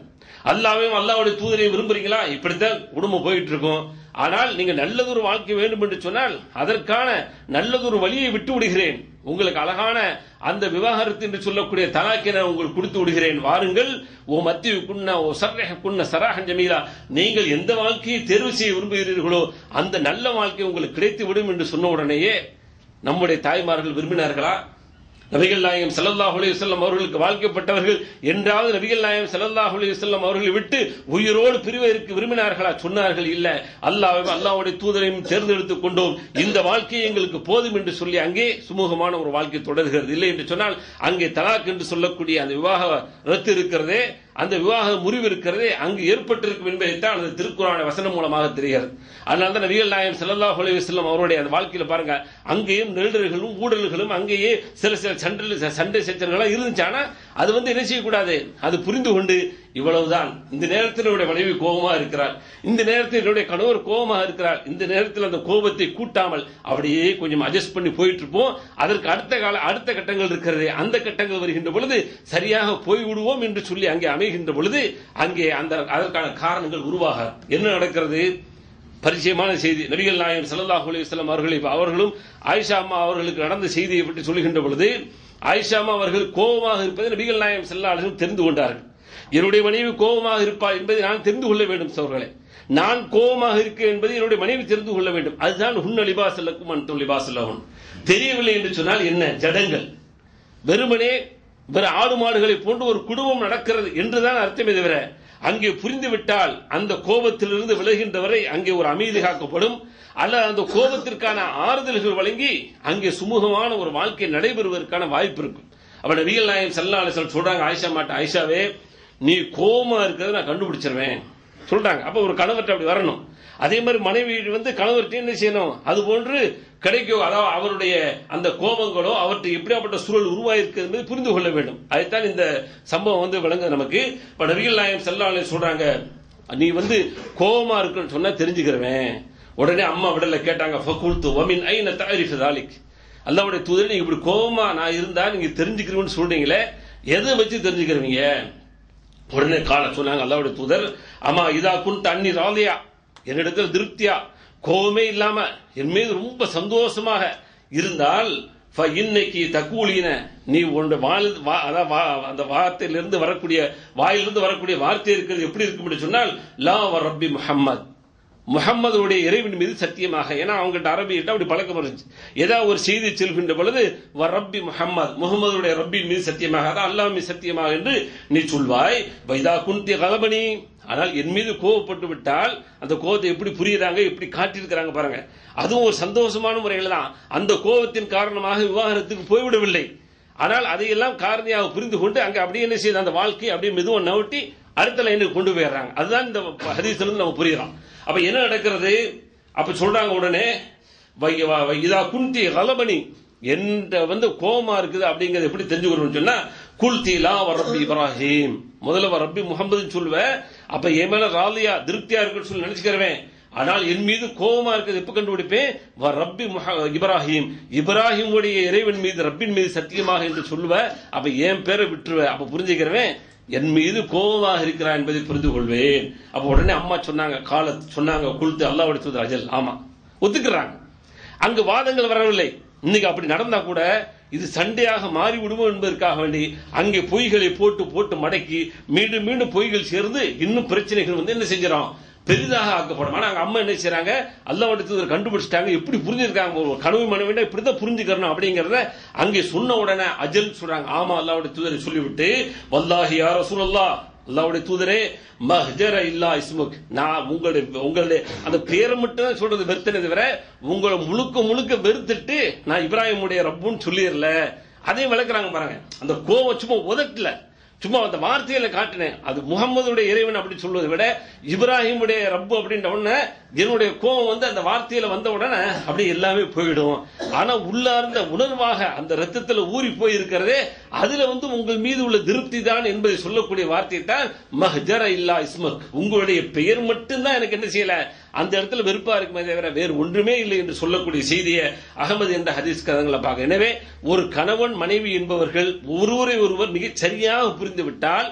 அல்லாவையும் அல்லாவுடைய தூதரையும் விரும்புறீங்களா இப்படித்தான் குடும்பம் போயிட்டு இருக்கும் ஆனால் நீங்க நல்லதொரு வாழ்க்கை வேண்டும் என்று சொன்னால் அதற்கான நல்லதொரு வழியை விட்டு விடுகிறேன் உங்களுக்கு அழகான அந்த விவாகரத்து என்று சொல்லக்கூடிய தலாக்கை நான் உங்களுக்கு கொடுத்து விடுகிறேன் வாருங்கள் ஓ மத்திய குன்ன ஓ சர்ரக குன்ன சராகன் ஜமீலா நீங்கள் எந்த வாழ்க்கையை தேர்வு செய்ய விரும்புகிறீர்களோ அந்த நல்ல வாழ்க்கை உங்களுக்கு கிடைத்து விடும் என்று சொன்ன உடனேயே நம்முடைய தாய்மார்கள் விரும்பினார்களா நபிகள் நாயகம் ஸல்லல்லாஹு அலைஹி வஸல்லம் அவர்களுக்கு வாழ்க்கப்பட்டவர்கள் என்றாவது நபிகள் நாயகம் ஸல்லல்லாஹு அலைஹி வஸல்லம் அவர்களை விட்டு உயிரோடு பிரிவதற்கு விரும்பினார்களா சொன்னார்கள் இல்ல அல்லாஹ்வையும் அல்லாஹ்வுடைய தூதரையும் தேர்ந்தெடுத்துக் கொண்டோம் இந்த வாழ்க்கை எங்களுக்கு போதும் என்று சொல்லி அங்கே சுமூகமான ஒரு வாழ்க்கை தொடர்கிறது இல்லை என்று சொன்னால் அங்கே தலாக் என்று சொல்லக்கூடிய அந்த விவாக ரத்து இருக்கிறதே அந்த விவாக முறிவு இருக்கிறதே அங்கு ஏற்பட்டிருக்கும் என்பதைத்தான் அந்த திருக்குறான வசனம் மூலமாக தெரிகிறது அதனால தான் நபிகள் நாயகம் ஸல்லல்லாஹு அலைஹி வஸல்லம் அவருடைய அந்த வாழ்க்கையில பாருங்க அங்கேயும் நெருடர்களும் ஊழல்களும் அங்கேயே சில சில சண்டை சண்டை சச்சரவுகளாக இருந்துச்சு ஆனா அது வந்து என்ன செய்யக்கூடாது அது புரிந்து கொண்டு இவ்வளவுதான் இந்த நேரத்தில் என்னுடைய மனைவி கோபமா இருக்கிறார் இந்த நேரத்தில் என்னுடைய கணவர் கோபமாக இருக்கிறார் இந்த நேரத்தில் அந்த கோபத்தை கூட்டாமல் அப்படியே கொஞ்சம் அட்ஜஸ்ட் பண்ணி போயிட்டு இருப்போம் அதற்கு அடுத்த கால அடுத்த கட்டங்கள் இருக்கிறதே அந்த கட்டங்கள் வருகின்ற பொழுது சரியாக போய் விடுவோம் என்று சொல்லி அங்கே அமைகின்ற பொழுது அங்கே அந்த அதற்கான காரணங்கள் உருவாக என்ன நடக்கிறது பரிச்சயமான செய்தி நபிகள் நாயகம் ஸல்லல்லாஹு அலைஹி வஸல்லம் அவர்களை அவர்களும் ஆயிஷா அம்மா அவர்களுக்கு நடந்த செய்தியை பற்றி சொல்லுகின்ற பொழுது ஆயிஷா அம்மா அவர்கள் கோபமாக இருப்பதை நபிகள் நாயகம் ஸல்லல்லாஹு அலைஹி வஸல்லம் தெரிந்து கொண்டார்கள் என்னுடைய மனைவி கோபமாக இருப்பார் என்பதை நான் தெரிந்து கொள்ள வேண்டும் சோர்களே நான் கோபமாக இருக்கேன் என்பதை என்னுடைய மனைவி தெரிந்து கொள்ள வேண்டும் அதுதான் உன்ன லிபாசல்லக்கும் அன்தும் லிபாசல்லஹுன் தெரியவில்லை என்று சொன்னால் என்ன ஜடங்கள் வெறுமனே வேற ஆடு மாடுகளை போன்று ஒரு குடும்பம் நடக்கிறது என்றுதான் அர்த்தமே தவிர அங்கே புரிந்து விட்டால் அந்த கோபத்திலிருந்து விலகின்ற வரை அங்கே ஒரு அமைதி காக்கப்படும் அல்ல அந்த கோபத்திற்கான ஆறுதல்கள் வழங்கி அங்கே சுமூகமான ஒரு வாழ்க்கை நடைபெறுவதற்கான வாய்ப்பு இருக்கும் அப்ப நபிகள் நாயகம் சல்லா அலிஸ்லாம் சொல்றாங்க ஆயிஷா மாட்ட ஆயிஷாவே நீ கோபமா இருக்கிறத நான் கண்டுபிடிச்சிருவேன் சொல்றாங்க அப்ப ஒரு கணவர்கிட்ட அப்படி வரணும் அதே மாதிரி மனைவி வந்து கணவர்கிட்ட என்ன செய்யணும் அது போன்று கிடைக்கும் அதாவது அவருடைய அந்த கோபங்களோ அவர்கிட்ட எப்படியாப்பட்ட சூழல் உருவாயிருக்கு என்பதை புரிந்து கொள்ள வேண்டும் அதைத்தான் இந்த சம்பவம் வந்து விளங்குது நமக்கு இப்ப நபிகள் நாயம் செல்லாலே சொல்றாங்க நீ வந்து கோபமா இருக்குன்னு சொன்னா தெரிஞ்சுக்கிறவன் உடனே அம்மா விடல கேட்டாங்க ஃபகுல்து வமின் ஐன தாரிஃபு தாலிக் அல்லாவுடைய தூதர் நீங்க இப்படி கோபமா நான் இருந்தா நீங்க தெரிஞ்சுக்கிறீங்கன்னு சொல்றீங்களே எதை வச்சு தெரிஞ்சுக்கிறவங்க உடனே கால சொன்னாங்க அல்லாவுடைய தூதர் அம்மா இதா குன் தண்ணி ராலியா என்னிடத்தில் திருப்தியா கோபமே இல்லாம என் மீது ரொம்ப சந்தோஷமாக இருந்தால் ஃப இன்னைக்கு தக்கூலின நீ உன்னுடைய வாழ் வா- அதான் வா- அந்த வார்த்தையிலிருந்து வரக்கூடிய வாயிலிருந்து வரக்கூடிய வார்த்தை இருக்கிறது எப்படி இருக்கும் சொன்னால் லா வ ரப்பி முஹம்மத் முகம்மதுடைய இறைவன் மீது சத்தியமாக ஏன்னா அவங்ககிட்ட அரபியிட்ட அப்படி பழக்கம் இருந்துச்சு ஏதாவது ஒரு செய்தி செல்கின்ற பொழுது வ ரப்பி முஹம்மத் முகமதுடைய ரப்பின் மீது சத்தியமாக அதான் அல்லாஹ் மீது சத்தியமாக என்று நீ சொல்வாய் வைதா குந்தி கலபனி ஆனால் என் மீது கோவப்பட்டு விட்டால் அந்த கோபத்தை எப்படி புரியுறாங்க எப்படி காட்டியிருக்கிறாங்க பாருங்க அதுவும் ஒரு சந்தோஷமான முறையில் தான் அந்த கோபத்தின் காரணமாக விவாகரத்துக்கு போய்விடவில்லை ஆனால் அதையெல்லாம் காரணியாக புரிந்து கொண்டு அங்க அப்படியே என்ன செய்யுது அந்த வாழ்க்கையை அப்படியே மெதுவா நவட்டி அடுத்த லைனுக்கு கொண்டு போயிடுறாங்க அதுதான் இந்த ஹதீஸ்ல இருந்து நம்ம புரியுறோம் அப்ப என்ன நடக்கிறது அப்ப சொல்றாங்க உடனே வை- வ- வ- இதா குந்தி கலபனி என்ற வந்து கோமா இருக்குது அப்படிங்கறது எப்படி தெரிஞ்சுக்கணும்னு சொன்னா குல்தீலா வரப்பி இப்ராஹிம் முதல்ல வரப்பி முகமதுன்னு சொல்லுவேன் அப்ப என் மேல ராலியா திருப்தியா இருக்குன்னு சொல்லி நினைச்சுக்கிறவேன் ஆனால் என் மீது கோபமா இருக்கிறது எப்ப கண்டுபிடிப்பேன் வ ரப்பி முஹ- இப்ராஹிம் இப்ராஹிமுடைய இறைவன் மீது ரப்பின் மீது சத்தியமாக என்று சொல்லுவேன் அப்ப என் பேரை விட்டுருவேன் அப்ப புரிஞ்சுக்கிறவன் என் மீது கோபமாக இருக்கிறான் என்பதை புரிந்து கொள்வேன் அப்ப உடனே அம்மா சொன்னாங்க கால சொன்னாங்க குளுத்து அல்லாவுடைய தூதர் அஜல் ஆமா ஒத்துக்கிறாங்க அங்கு வாதங்கள் வரவில்லை இன்னைக்கு அப்படி நடந்தா கூட இது சண்டையாக மாறி விடுவோம் என்பதற்காக வேண்டி அங்கே பொய்களை போட்டு போட்டு மடக்கி மீண்டும் மீண்டும் பொய்கள் சேர்ந்து இன்னும் பிரச்சனைகள் வந்து என்ன செஞ்சிடும் பெரிதாக ஆக்கப்படும் ஆனா அங்க அம்மா என்ன செய்றாங்க அல்லாஹ்வுடைய தூதர் கண்டுபிடிச்சிட்டாங்க எப்படி புரிஞ்சிருக்காங்க ஒரு கனவு மனைவினா இப்படிதான் புரிஞ்சுக்கணும் அப்படிங்கறத அங்கே சொன்ன உடனே அஜல் சொல்றாங்க ஆமா அல்லாஹ்வுடைய தூதரை சொல்லிவிட்டு வல்லாஹி யா ரசூலல்லாஹ் அல்லாவுடைய தூதரே மஹ்ஜர இல்லா இஸ்முக் நான் உங்களுடைய உங்களுடைய அந்த பேரை மட்டும் தான் சொல்றது வெறுத்தனே தவிர உங்களை முழுக்க முழுக்க வெறுத்துட்டு நான் இப்ராஹிமுடைய ரப்புன்னு சொல்லிடல அதையும் விளக்குறாங்க பாருங்க அந்த கோவம் சும்மா உதட்டல சும்மா அந்த வார்த்தையில காட்டினேன் அது முகம்மதுடைய இறைவன் அப்படி சொல்வதை விட இப்ராஹிமுடைய ரப்பு அப்படின்ற உடனே என்னுடைய கோபம் வந்து அந்த வார்த்தையில வந்த உடனே அப்படியே எல்லாமே போயிடும் ஆனா உள்ளார்ந்த உணர்வாக அந்த ரத்தத்துல ஊறி போய் இருக்கிறதே அதுல வந்து உங்கள் மீது உள்ள திருப்தி தான் என்பதை சொல்லக்கூடிய வார்த்தை தான் மஹ்ஜர இல்லா இஸ்மக் உங்களுடைய பெயர் மட்டும்தான் எனக்கு என்ன செய்யல அந்த இடத்துல வெறுப்பா இருக்குமே தவிர வேறு ஒன்றுமே இல்லை என்று சொல்லக்கூடிய செய்தியை அகமது என்ற ஹதீஸ் கதங்களை பார்க்க எனவே ஒரு கணவன் மனைவி என்பவர்கள் ஒருவரை ஒருவர் மிகச் சரியாக புரிந்து விட்டால்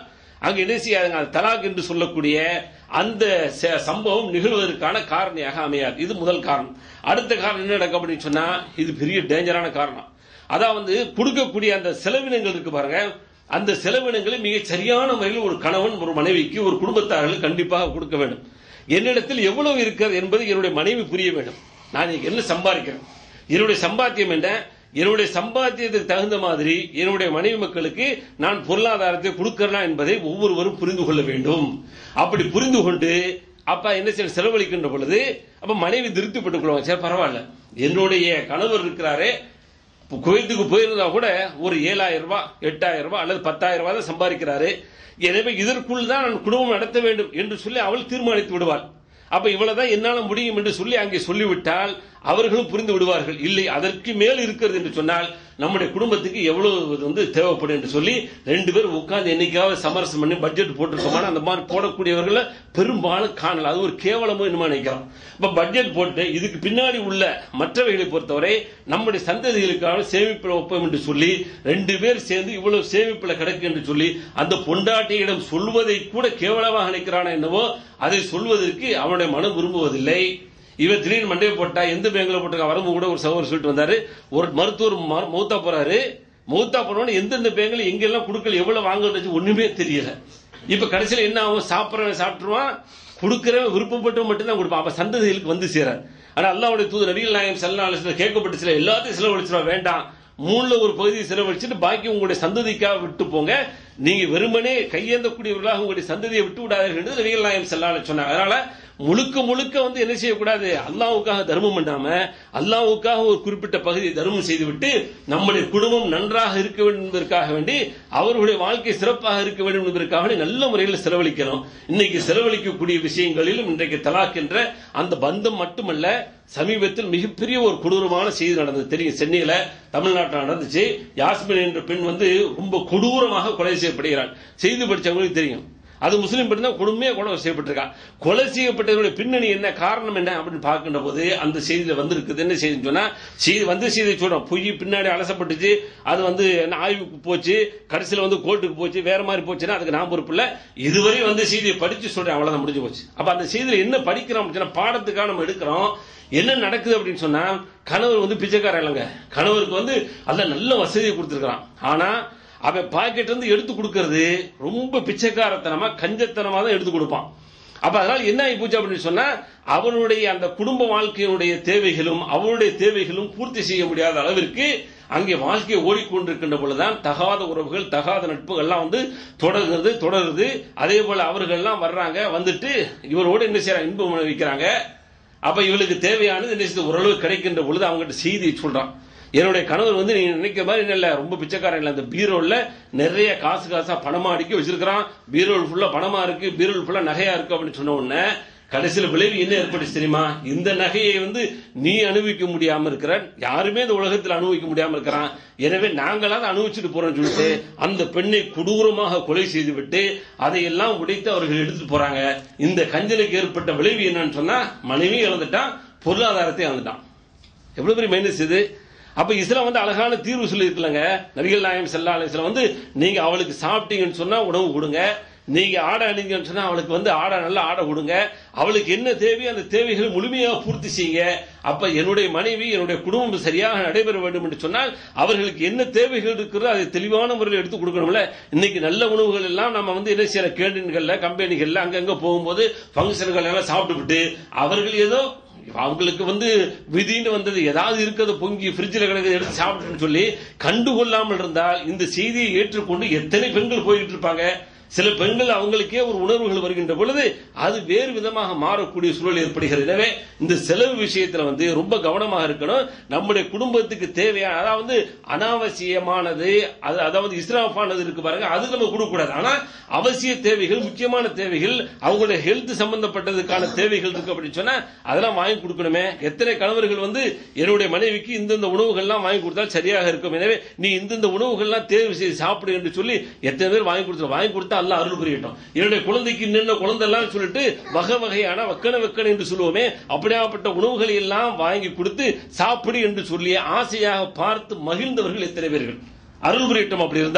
அங்க என்ன செய்யாதுங்க அந்த தலாக் என்று சொல்லக்கூடிய அந்த ச- சம்பவம் நிகழ்வதற்கான காரணியாக அமையாது இது முதல் காரணம் அடுத்த காரணம் என்ன நடக்கும் அப்படின்னு சொன்னா இது பெரிய டேஞ்சரான காரணம் அதாவது கொடுக்கக்கூடிய அந்த செலவினங்கள் இருக்கு பாருங்க அந்த செலவினங்களை மிக சரியான முறையில் ஒரு கணவன் ஒரு மனைவிக்கு ஒரு குடும்பத்தார்கள் கண்டிப்பாக கொடுக்க வேண்டும் என்னிடத்தில் எவ்வளவு இருக்கிறது என்பது என்னுடைய மனைவி புரிய வேண்டும் நான் இன்னைக்கு என்ன சம்பாதிக்கிறேன் என்னுடைய சம்பாத்தியம் என்ன என்னுடைய சம்பாத்தியத்துக்கு தகுந்த மாதிரி என்னுடைய மனைவி மக்களுக்கு நான் பொருளாதாரத்தை கொடுக்கிறனா என்பதை ஒவ்வொருவரும் புரிந்து கொள்ள வேண்டும் அப்படி புரிந்து கொண்டு அப்ப என்ன செய்ய செலவழிக்கின்ற பொழுது அப்ப மனைவி திருப்திப்பட்டுக் கொள்வாங்க சரி பரவாயில்ல என்னுடைய கணவர் இருக்கிறாரே இப்போ குவைத்துக்கு போயிருந்தா கூட ஒரு ஏழாயிரம் ரூபாய் எட்டாயிரம் ரூபாய் அல்லது பத்தாயிரம் ரூபாய் தான் சம்பாதிக்கிறாரு எனவே இதற்குள் தான் நான் குடும்பம் நடத்த வேண்டும் என்று சொல்லி அவள் தீர்மானித்து விடுவாள் அப்ப இவ்வளவுதான் என்னால முடியும் என்று சொல்லி அங்கே சொல்லிவிட்டால் அவர்களும் புரிந்து விடுவார்கள் இல்லை அதற்கு மேல் இருக்கிறது என்று சொன்னால் நம்முடைய குடும்பத்துக்கு எவ்வளவு வந்து தேவைப்படும் என்று சொல்லி ரெண்டு பேரும் உட்கார்ந்து என்னைக்காவது சமரசம் பண்ணி பட்ஜெட் போட்டிருக்கோமான அந்த மாதிரி போடக்கூடியவர்களை பெரும்பாலும் காணல அது ஒரு கேவலமோ என்னமா நினைக்கிறோம் இப்ப பட்ஜெட் போட்டு இதுக்கு பின்னாடி உள்ள மற்றவைகளை பொறுத்தவரை நம்முடைய சந்ததிகளுக்கான சேமிப்பில் ஒப்பம் என்று சொல்லி ரெண்டு பேர் சேர்ந்து இவ்வளவு சேமிப்பில் கிடக்கு என்று சொல்லி அந்த பொண்டாட்டியிடம் சொல்வதை கூட கேவலமாக நினைக்கிறானா என்னவோ அதை சொல்வதற்கு அவனுடைய மனம் விரும்புவதில்லை இவன் திடீர்னு மண்டையை போட்டா எந்த பேங்க்ல போட்டிருக்கா வரும்போது கூட ஒரு சகோதரர் சொல்லிட்டு வந்தாரு ஒரு மருத்துவர் ம- மௌத்தா போறாரு மௌத்தா போனவன எந்தெந்த பேங்க்ல எங்கெல்லாம் கொடுக்கல எவ்வளவு வாங்குறது ஒண்ணுமே தெரியல இப்ப கடைசியில என்ன ஆகும் சாப்பிடறவன் சாப்பிட்டுருவான் கொடுக்கிறவன் விருப்பப்பட்டு மட்டும்தான் கொடுப்பான் அப்ப சந்ததிகளுக்கு வந்து சேராது ஆனா அல்லாவுடைய தூது நபிகள் நாயகம் செல்லா கேட்கப்பட்டு சில எல்லாத்தையும் செலவழிச்சிருவா வேண்டாம் மூணுல ஒரு பகுதியை செலவழிச்சிட்டு பாக்கி உங்களுடைய சந்ததிக்காக விட்டு போங்க நீங்க வெறுமனே கையேந்தக்கூடியவர்களாக உங்களுடைய சந்ததியை விட்டு விடாதீர்கள் என்று நபிகள் நாயகம் செல்லால சொன்னாங்க அதனால முழுக்க முழுக்க வந்து என்ன செய்யக்கூடாது அல்லாவுக்காக தர்மம் பண்ணாம அல்லாவுக்காக ஒரு குறிப்பிட்ட பகுதியை தர்மம் செய்துவிட்டு நம்முடைய குடும்பம் நன்றாக இருக்க வேண்டும் என்பதற்காக வேண்டி அவர்களுடைய வாழ்க்கை சிறப்பாக இருக்க வேண்டும் என்பதற்காக வேண்டி நல்ல முறையில் செலவழிக்கணும் இன்னைக்கு செலவழிக்கக்கூடிய விஷயங்களிலும் இன்றைக்கு தலாக் என்ற அந்த பந்தம் மட்டுமல்ல சமீபத்தில் மிகப்பெரிய ஒரு கொடூரமான செய்தி நடந்தது தெரியும் சென்னையில தமிழ்நாட்டில் நடந்துச்சு யாஸ்மின் என்ற பெண் வந்து ரொம்ப கொடூரமாக கொலை செய்யப்படுகிறாள் செய்தி படிச்சவங்களுக்கு தெரியும் அது முஸ்லீம் பெண் தான் கொடுமையா கொலை செய்யப்பட்டிருக்கா கொலை செய்யப்பட்டதனுடைய பின்னணி என்ன காரணம் என்ன அப்படின்னு பார்க்கின்ற போது அந்த செய்தியில வந்திருக்குது என்ன செய்தின்னு சொன்னா செய்தி வந்து செய்தி சொல்றோம் பொய் பின்னாடி அலசப்பட்டுச்சு அது வந்து என்ன ஆய்வுக்கு போச்சு கடைசியில வந்து கோர்ட்டுக்கு போச்சு வேற மாதிரி போச்சுன்னா அதுக்கு நான் பொறுப்பு இல்ல இதுவரை வந்து செய்தியை படிச்சு சொல்றேன் அவ்வளவுதான் முடிஞ்சு போச்சு அப்ப அந்த செய்தியில என்ன படிக்கிறோம் அப்படின்னு சொன்னா பாடத்துக்காக நம்ம எடுக்கிறோம் என்ன நடக்குது அப்படின்னு சொன்னா கணவர் வந்து பிச்சைக்காரன் இல்லைங்க கணவருக்கு வந்து அல்ல நல்ல வசதியை கொடுத்திருக்கிறான் ஆனா அவன் பாக்கெட் இருந்து எடுத்து கொடுக்கறது ரொம்ப பிச்சைக்காரத்தனமா கஞ்சத்தனமா தான் எடுத்து கொடுப்பான் அப்ப அதனால என்ன ஆகி போச்சு அப்படின்னு சொன்னா அவனுடைய அந்த குடும்ப வாழ்க்கையினுடைய தேவைகளும் அவனுடைய தேவைகளும் பூர்த்தி செய்ய முடியாத அளவிற்கு அங்கே வாழ்க்கை ஓடிக்கொண்டிருக்கின்ற பொழுதுதான் தகாத உறவுகள் தகாத நட்புகள்லாம் வந்து தொடர்கிறது தொடருது அதே போல அவர்கள் எல்லாம் வர்றாங்க வந்துட்டு இவரோடு என்ன செய்யறாங்க இன்பம் வைக்கிறாங்க அப்ப இவளுக்கு தேவையானது என்ன செய்யுது ஓரளவு கிடைக்கின்ற பொழுது அவங்ககிட்ட செய்தியை சொல்றான் என்னுடைய கணவர் வந்து நீங்க நினைக்கிற மாதிரி என்ன இல்ல ரொம்ப பிச்சைக்காரன் இல்ல அந்த பீரோல்ல நிறைய காசு காசா பணமா அடுக்கி வச்சிருக்கிறான் பீரோல் ஃபுல்லா பணமா இருக்கு பீரோல் ஃபுல்லா நகையா இருக்கு அப்படின்னு சொன்ன உடனே கடைசியில் விளைவு என்ன ஏற்பட்டுச்சு தெரியுமா இந்த நகையை வந்து நீ அனுபவிக்க முடியாம இருக்கிற யாருமே இந்த உலகத்தில் அனுபவிக்க முடியாம இருக்கிறான் எனவே நாங்களாவது அனுபவிச்சுட்டு போறோம்னு சொல்லிட்டு அந்த பெண்ணை கொடூரமாக கொலை செய்து விட்டு அதையெல்லாம் உடைத்து அவர்கள் எடுத்துட்டு போறாங்க இந்த கஞ்சலுக்கு ஏற்பட்ட விளைவு என்னன்னு சொன்னா மனைவி இழந்துட்டான் பொருளாதாரத்தை இழந்துட்டான் எவ்வளவு பெரிய மைனஸ் இது அப்ப இஸ்லாம் வந்து அழகான தீர்வு சொல்லி இருக்கலங்க நபிகள் நாயம் செல்லா அலிஸ்லாம் வந்து நீங்க அவளுக்கு சாப்பிட்டீங்கன்னு சொன்னா உணவு கொடுங்க நீங்க ஆடை அணிங்கன்னு சொன்னா அவளுக்கு வந்து ஆடை நல்லா ஆடை கொடுங்க அவளுக்கு என்ன தேவையோ அந்த தேவைகளை முழுமையாக பூர்த்தி செய்யுங்க அப்ப என்னுடைய மனைவி என்னுடைய குடும்பம் சரியாக நடைபெற வேண்டும் என்று சொன்னால் அவர்களுக்கு என்ன தேவைகள் இருக்கிறதோ அதை தெளிவான முறையில் எடுத்து கொடுக்கணும்ல இன்னைக்கு நல்ல உணவுகள் எல்லாம் நம்ம வந்து என்ன செய்யற கேண்டீன்கள்ல கம்பெனிகள்ல அங்கங்க போகும்போது ஃபங்க்ஷன்கள் எல்லாம் சாப்பிட்டுவிட்டு அவர்கள் ஏதோ அவங்களுக்கு வந்து விதின்னு வந்தது ஏதாவது இருக்கிறது பொங்கி ஃப்ரிட்ஜில் கிடக்கிறது எடுத்து சாப்பிட்டுன்னு சொல்லி கண்டுகொள்ளாமல் இருந்தால் இந்த செய்தியை ஏற்றுக்கொண்டு எத்தனை பெண்கள் போய்கிட்டு இருப்பாங்க சில பெண்கள் அவங்களுக்கே ஒரு உணர்வுகள் வருகின்ற பொழுது அது வேறு விதமாக மாறக்கூடிய சூழல் ஏற்படுகிறது எனவே இந்த செலவு விஷயத்துல வந்து ரொம்ப கவனமாக இருக்கணும் நம்முடைய குடும்பத்துக்கு தேவையான அதாவது அனாவசியமானது அது அதாவது இஸ்ராஃபானது இருக்கு பாருங்க அது நம்ம கொடுக்கக்கூடாது ஆனா அவசிய தேவைகள் முக்கியமான தேவைகள் அவங்களுடைய ஹெல்த் சம்பந்தப்பட்டதுக்கான தேவைகள் இருக்கு அப்படின்னு சொன்னா அதெல்லாம் வாங்கி கொடுக்கணுமே எத்தனை கணவர்கள் வந்து என்னுடைய மனைவிக்கு இந்தந்த உணவுகள்லாம் வாங்கி கொடுத்தால் சரியாக இருக்கும் எனவே நீ இந்தந்த உணவுகள்லாம் தேர்வு செய்து சாப்பிடு என்று சொல்லி எத்தனை பேர் வாங்கி கொடுத்து வாங்கி கொடுத்தா அல்ல அருள் புரியட்டும் என்னுடைய குழந்தைக்கு இன்னென்ன குழந்தை எல்லாம் சொல்லிட்டு வகை வகையான வக்கன வக்கன என்று சொல்லுவோமே அப்படியாப்பட்ட உணவுகளை எல்லாம் வாங்கி கொடுத்து சாப்பிடு என்று சொல்லி ஆசையாக பார்த்து மகிழ்ந்தவர்கள் எத்தனை பேர்கள் அருள் புரியட்டும் அப்படி இருந்தால்